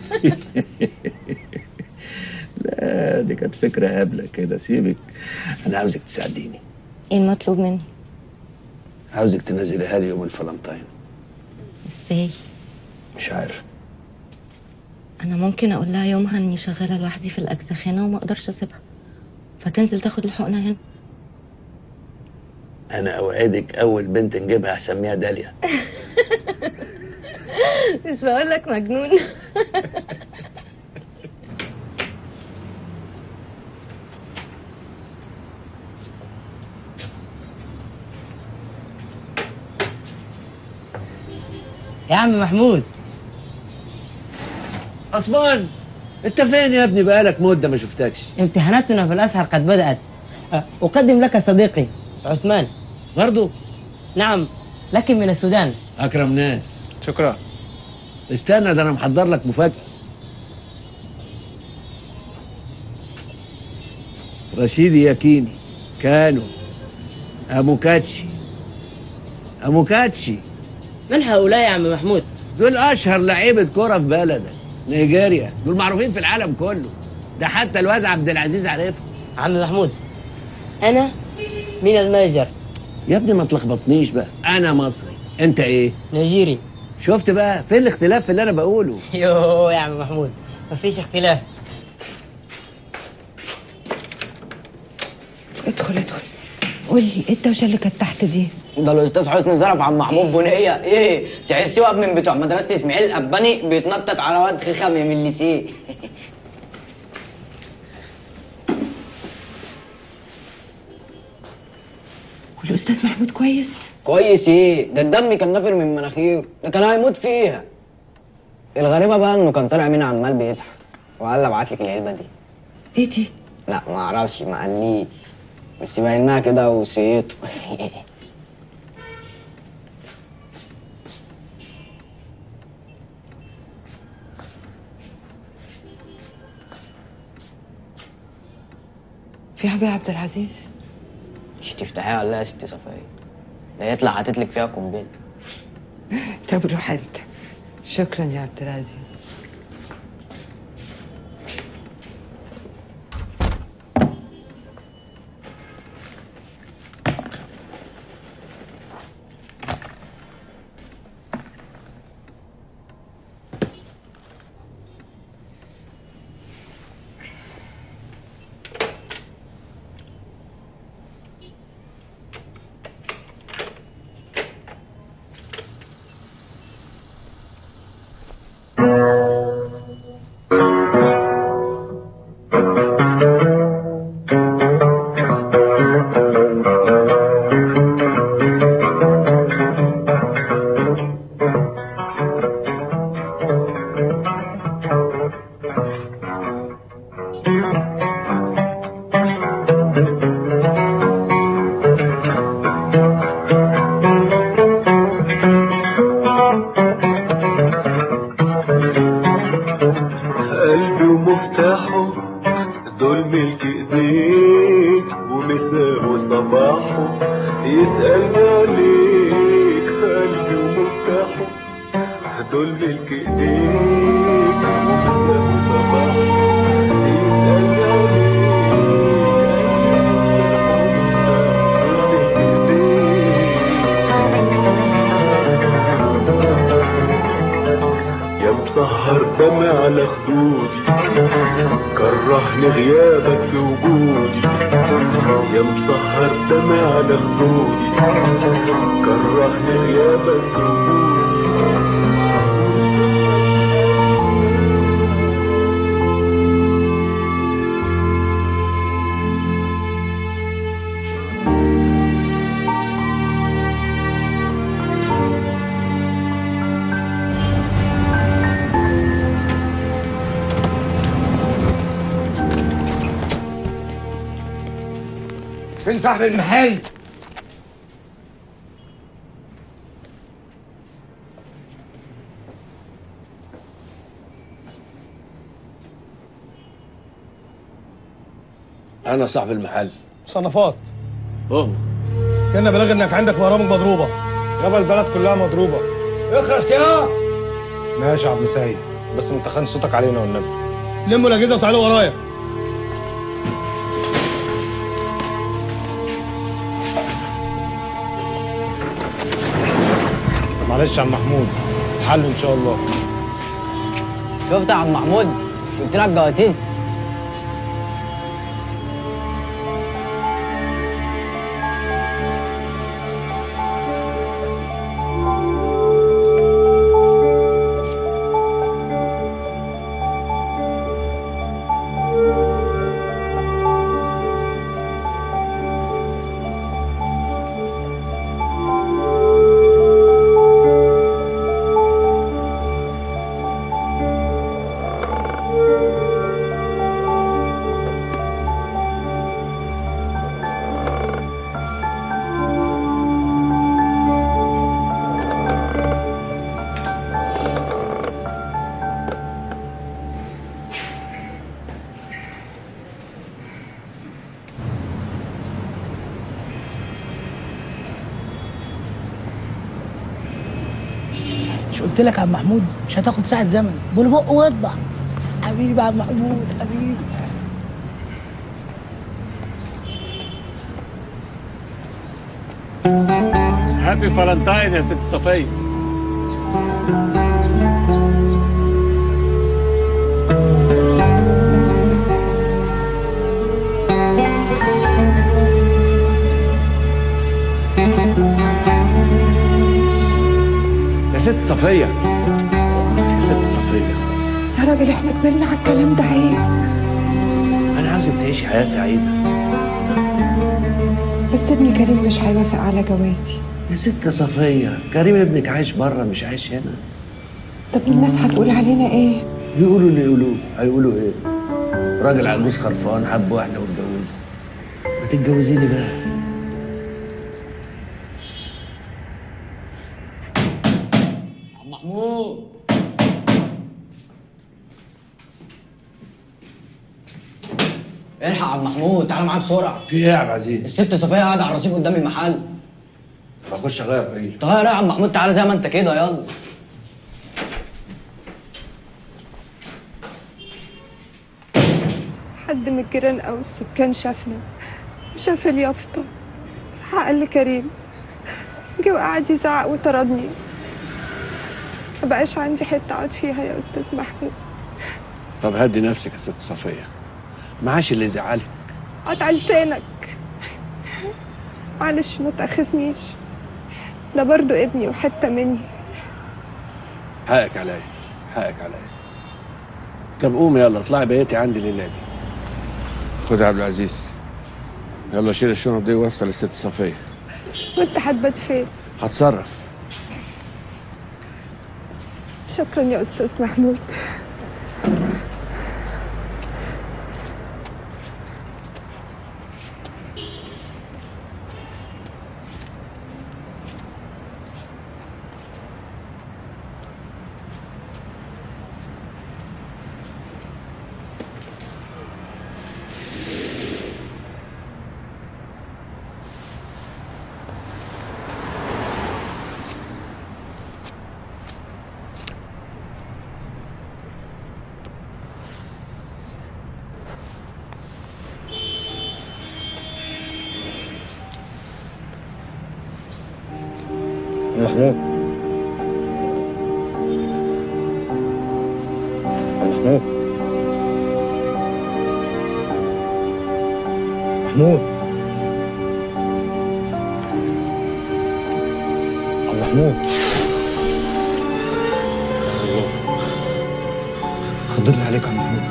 لا دي كانت فكره هبله كده سيبك انا عاوزك تساعديني ايه المطلوب مني عاوزك تنزليها لي يوم الفالنتاين ازاي مش عارف انا ممكن اقول لها يومها اني شغاله لوحدي في الاجزخانه وما اقدرش اسيبها فتنزل تاخد الحقنه هنا انا اوعدك اول بنت نجيبها هسميها داليا مش بقول لك مجنون يا عم محمود عثمان انت فين يا ابني بقالك مده ما شفتكش امتحاناتنا في الازهر قد بدات أه، اقدم لك صديقي عثمان برضو نعم لكن من السودان اكرم ناس شكرا استنى ده انا محضر لك مفاجاه رشيدي ياكيني كانوا اموكاتشي اموكاتشي من هؤلاء يا عم محمود دول اشهر لعيبه كوره في بلدك نيجيريا دول معروفين في العالم كله ده حتى الواد عبد العزيز عارفهم عم محمود انا من النيجر يا ابني ما تلخبطنيش بقى انا مصري انت ايه نيجيري شفت بقى فين الاختلاف في اللي انا بقوله يو يا عم محمود مفيش اختلاف ادخل ادخل قول لي ايه الدوشه اللي كانت تحت دي ده الاستاذ حسني زرف عم محمود بنيه ايه تحسي واد من بتوع مدرسه اسماعيل الاباني بيتنطط على واد خخم من الليسيه والاستاذ محمود كويس كويس ايه ده الدم كان نافر من مناخيره ده كان هيموت فيها الغريبه بقى انه كان طالع منها عمال بيضحك وقال لي ابعت لك العلبه دي ايه دي لا ما اعرفش ما قاليش بس باينها كده وصيته في حاجة يا عبد العزيز مش تفتحيها ولا إيه يا ست صفية ده يطلع هتتلك فيها قنبله طب روح انت شكرا يا عبد العزيز قلبي ومفتاحه دول ملك ايديك ومساه وصباحه يسألني عليك قلبي ومفتاحه دول ملك ايديك ومساه وصباحه يسألني يا مسهر دمي على خدودي كرهني غيابك في وجودي يا مسهر دمي على خدودي كرهني غيابك في وجودي فين صاحب المحل؟ انا صاحب المحل صنفات هم كان بلاغ انك عندك برامج مضروبه يابا البلد كلها مضروبه اخرس يا ماشي يا عم سيد بس ما تخنش صوتك علينا والنبي لموا الاجهزه وتعالوا ورايا معلش يا عم محمود حل ان شاء الله شفت يا عم محمود مش قلت لك جواسيس مش قلت لك يا عم محمود مش هتاخد ساعة زمن بالبق واطبع حبيبي يا عم محمود حبيبي هابي فالنتاين يا ست صفية يا ست صفية يا ست صفية يا راجل احنا كبرنا على الكلام ده عيب أنا عاوزك تعيشي حياة سعيدة بس ابني كريم مش هيوافق على جوازي يا ست صفية كريم ابنك عايش بره مش عايش هنا طب الناس هتقول علينا ايه يقولوا اللي يقولوه هيقولوا ايه راجل عجوز خرفان حب واحده واتجوزها ما تتجوزيني بقى محمود الحق يا عم محمود تعالى معايا بسرعه في ايه يا عبد العزيز؟ الست صفيه قاعده على الرصيف قدام المحل بخش اغير قليل تغير ايه يا عم محمود تعالى زي ما انت كده يلا حد من الجيران او السكان شافنا شاف اليافطة راح قال لكريم جه وقعد يزعق وطردني مبقاش عندي حتة اقعد فيها يا استاذ محمود طب هدي نفسك يا ست صفيه معاش اللي يزعلك قطع لسانك معلش ما تأخذنيش ده برضو ابني وحتة مني حقك عليا حقك عليا طب قومي يلا اطلعي بيتي عندي الليله دي خد يا عبد العزيز يلا شيل الشنط دي ووصل الست صفيه وانت هتبات فين هتصرف شكرا يا استاذ محمود محمود محمود محمود عم محمود خضرني عليك يا عم محمود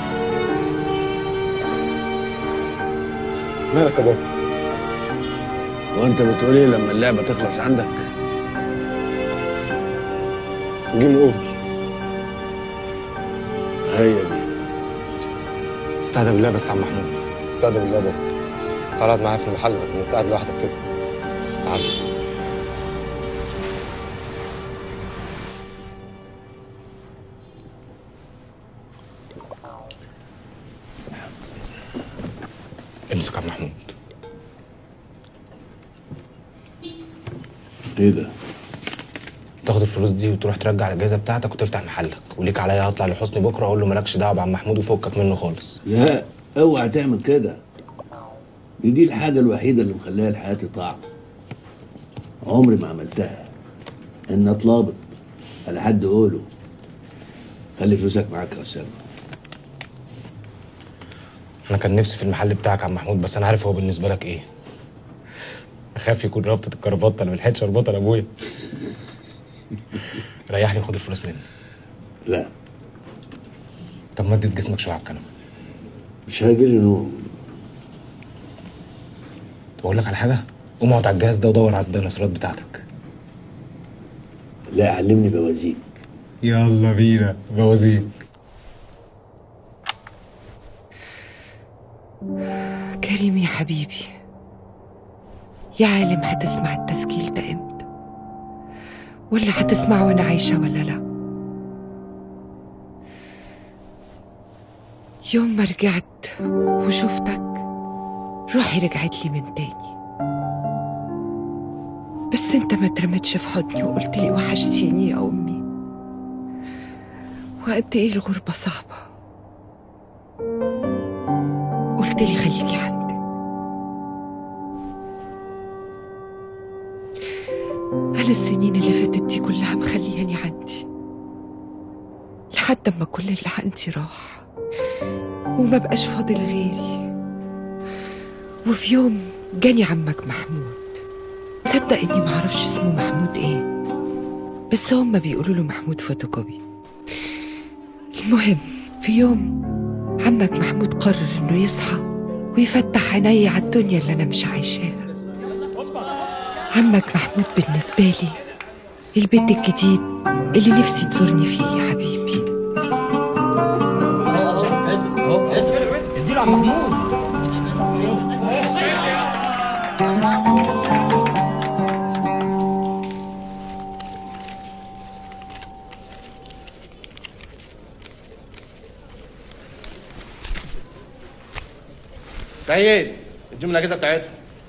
مالك يا بابا وانت بتقول ايه لما اللعبه تخلص عندك جيم اوفر هي دي استهدى بالله بس يا عم محمود استهدى بالله بابا تعال اقعد معايا في المحل انت قاعد لوحدك كده تعال امسك يا عم محمود ايه ده؟ تاخد الفلوس دي وتروح ترجع الاجازه بتاعتك وتفتح محلك وليك عليا هطلع لحسني بكره اقول له مالكش دعوه بعم محمود وفكك منه خالص لا اوعى تعمل كده دي دي الحاجه الوحيده اللي مخليها لحياتي طعم عمري ما عملتها ان اطلبت على حد قوله خلي فلوسك معاك يا اسامه انا كان نفسي في المحل بتاعك يا عم محمود بس انا عارف هو بالنسبه لك ايه اخاف يكون رابطه الكرافته اللي ملحقتش اربطها لابويا ريحني وخد الفلوس مني لا طب مدد جسمك شويه على الكنبه مش هيجيلي نوم طب اقول لك على حاجه قوم اقعد على الجهاز ده ودور على الديناصورات بتاعتك لا علمني بوازيك يلا بينا بوازيك كريم يا حبيبي يا عالم هتسمع التسجيل ده امتى ولا هتسمع وانا عايشة ولا لا يوم ما رجعت وشفتك روحي رجعت لي من تاني بس انت ما اترمتش في حضني وقلت لي وحشتيني يا امي وقد ايه الغربة صعبة قلت لي خليكي عندك أنا السنين اللي فاتت دي كلها مخلياني عندي لحد ما كل اللي عندي راح وما بقاش فاضل غيري وفي يوم جاني عمك محمود تصدق اني معرفش اسمه محمود ايه بس هما بيقولوا له محمود فوتوكوبي المهم في يوم عمك محمود قرر انه يصحى ويفتح عيني على الدنيا اللي انا مش عايشاها عمك محمود بالنسبة لي البيت الجديد اللي نفسي تزورني فيه يا حبيبي سيد اديهم الاجهزه بتاعتهم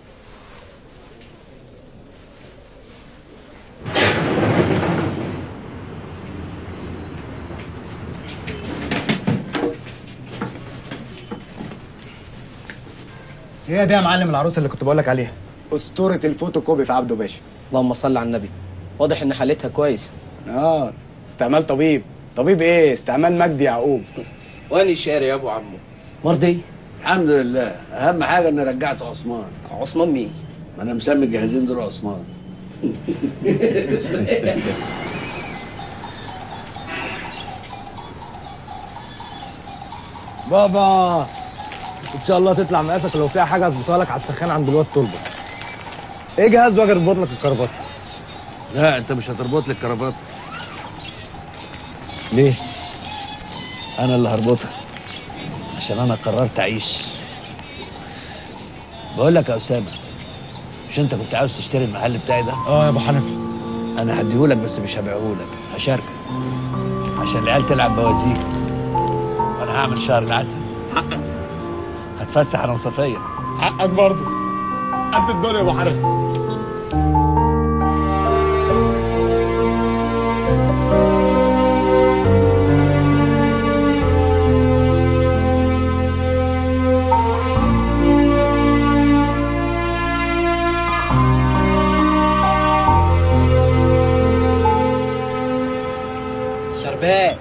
هي دي يا معلم العروسه اللي كنت بقول لك عليها اسطوره الفوتوكوبي في عبده باشا اللهم صل على النبي واضح ان حالتها كويس اه استعمال طبيب طبيب ايه استعمال مجدي يعقوب واني شاري يا ابو عمو مرضي الحمد لله اهم حاجه اني رجعت عثمان عثمان مين ما انا مسمي الجهازين دول عثمان بابا ان شاء الله تطلع مقاسك ولو فيها حاجه اظبطها لك على السخان عند الواد طلبه ايه جهاز واجي اربط لك الكرافات لا انت مش هتربط لي الكرافات ليه انا اللي هربطها عشان انا قررت اعيش بقول لك يا اسامه مش انت كنت عاوز تشتري المحل بتاعي ده اه يا ابو حنفي انا هديهولك بس مش هبيعهولك هشاركك عشان العيال تلعب بوازيك وانا هعمل شهر العسل حقك هتفسح انا وصفيه حقك برضه قد الدنيا يا ابو حنفي شربات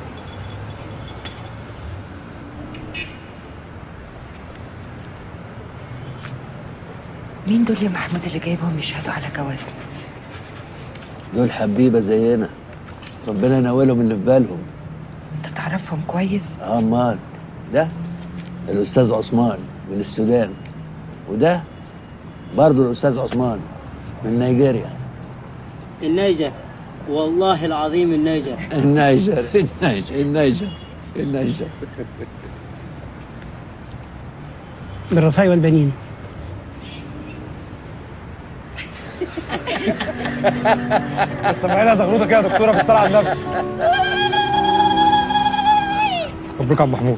مين دول يا محمود اللي جايبهم يشهدوا على جوازنا دول حبيبه زينا ربنا ينولهم اللي في بالهم انت تعرفهم كويس اه امال ده الاستاذ عثمان من السودان وده برضه الاستاذ عثمان من نيجيريا النيجر والله العظيم النيجر النيجر النيجر النيجر النيجر بالرفاع والبنين بس سمعينا زغروطه كده يا دكتوره بالصلاه على النبي مبروك يا عم محمود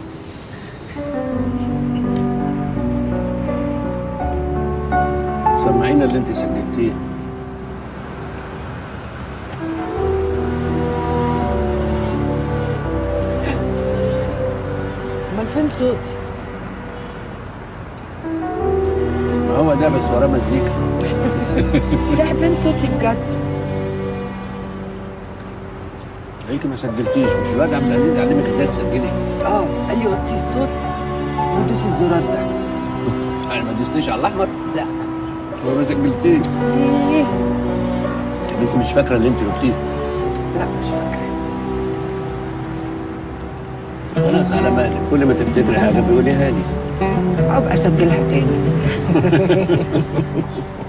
سمعينا اللي انت سجلتيه امال فين صوتي ما هو ده بس وراه مزيكا لا فين صوتي بجد هيك ما سجلتيش مش الواد عبد العزيز علمك ازاي تسجلي اه قال لي وطي الصوت ودوسي الزرار ده انا ما دوستيش على الاحمر لا هو ما سجلتيش ايه طب انت مش فاكره اللي انت قلتيه لا مش فاكره خلاص على بالك كل ما تفتكري حاجه بيقوليها لي ابقى اسجلها تاني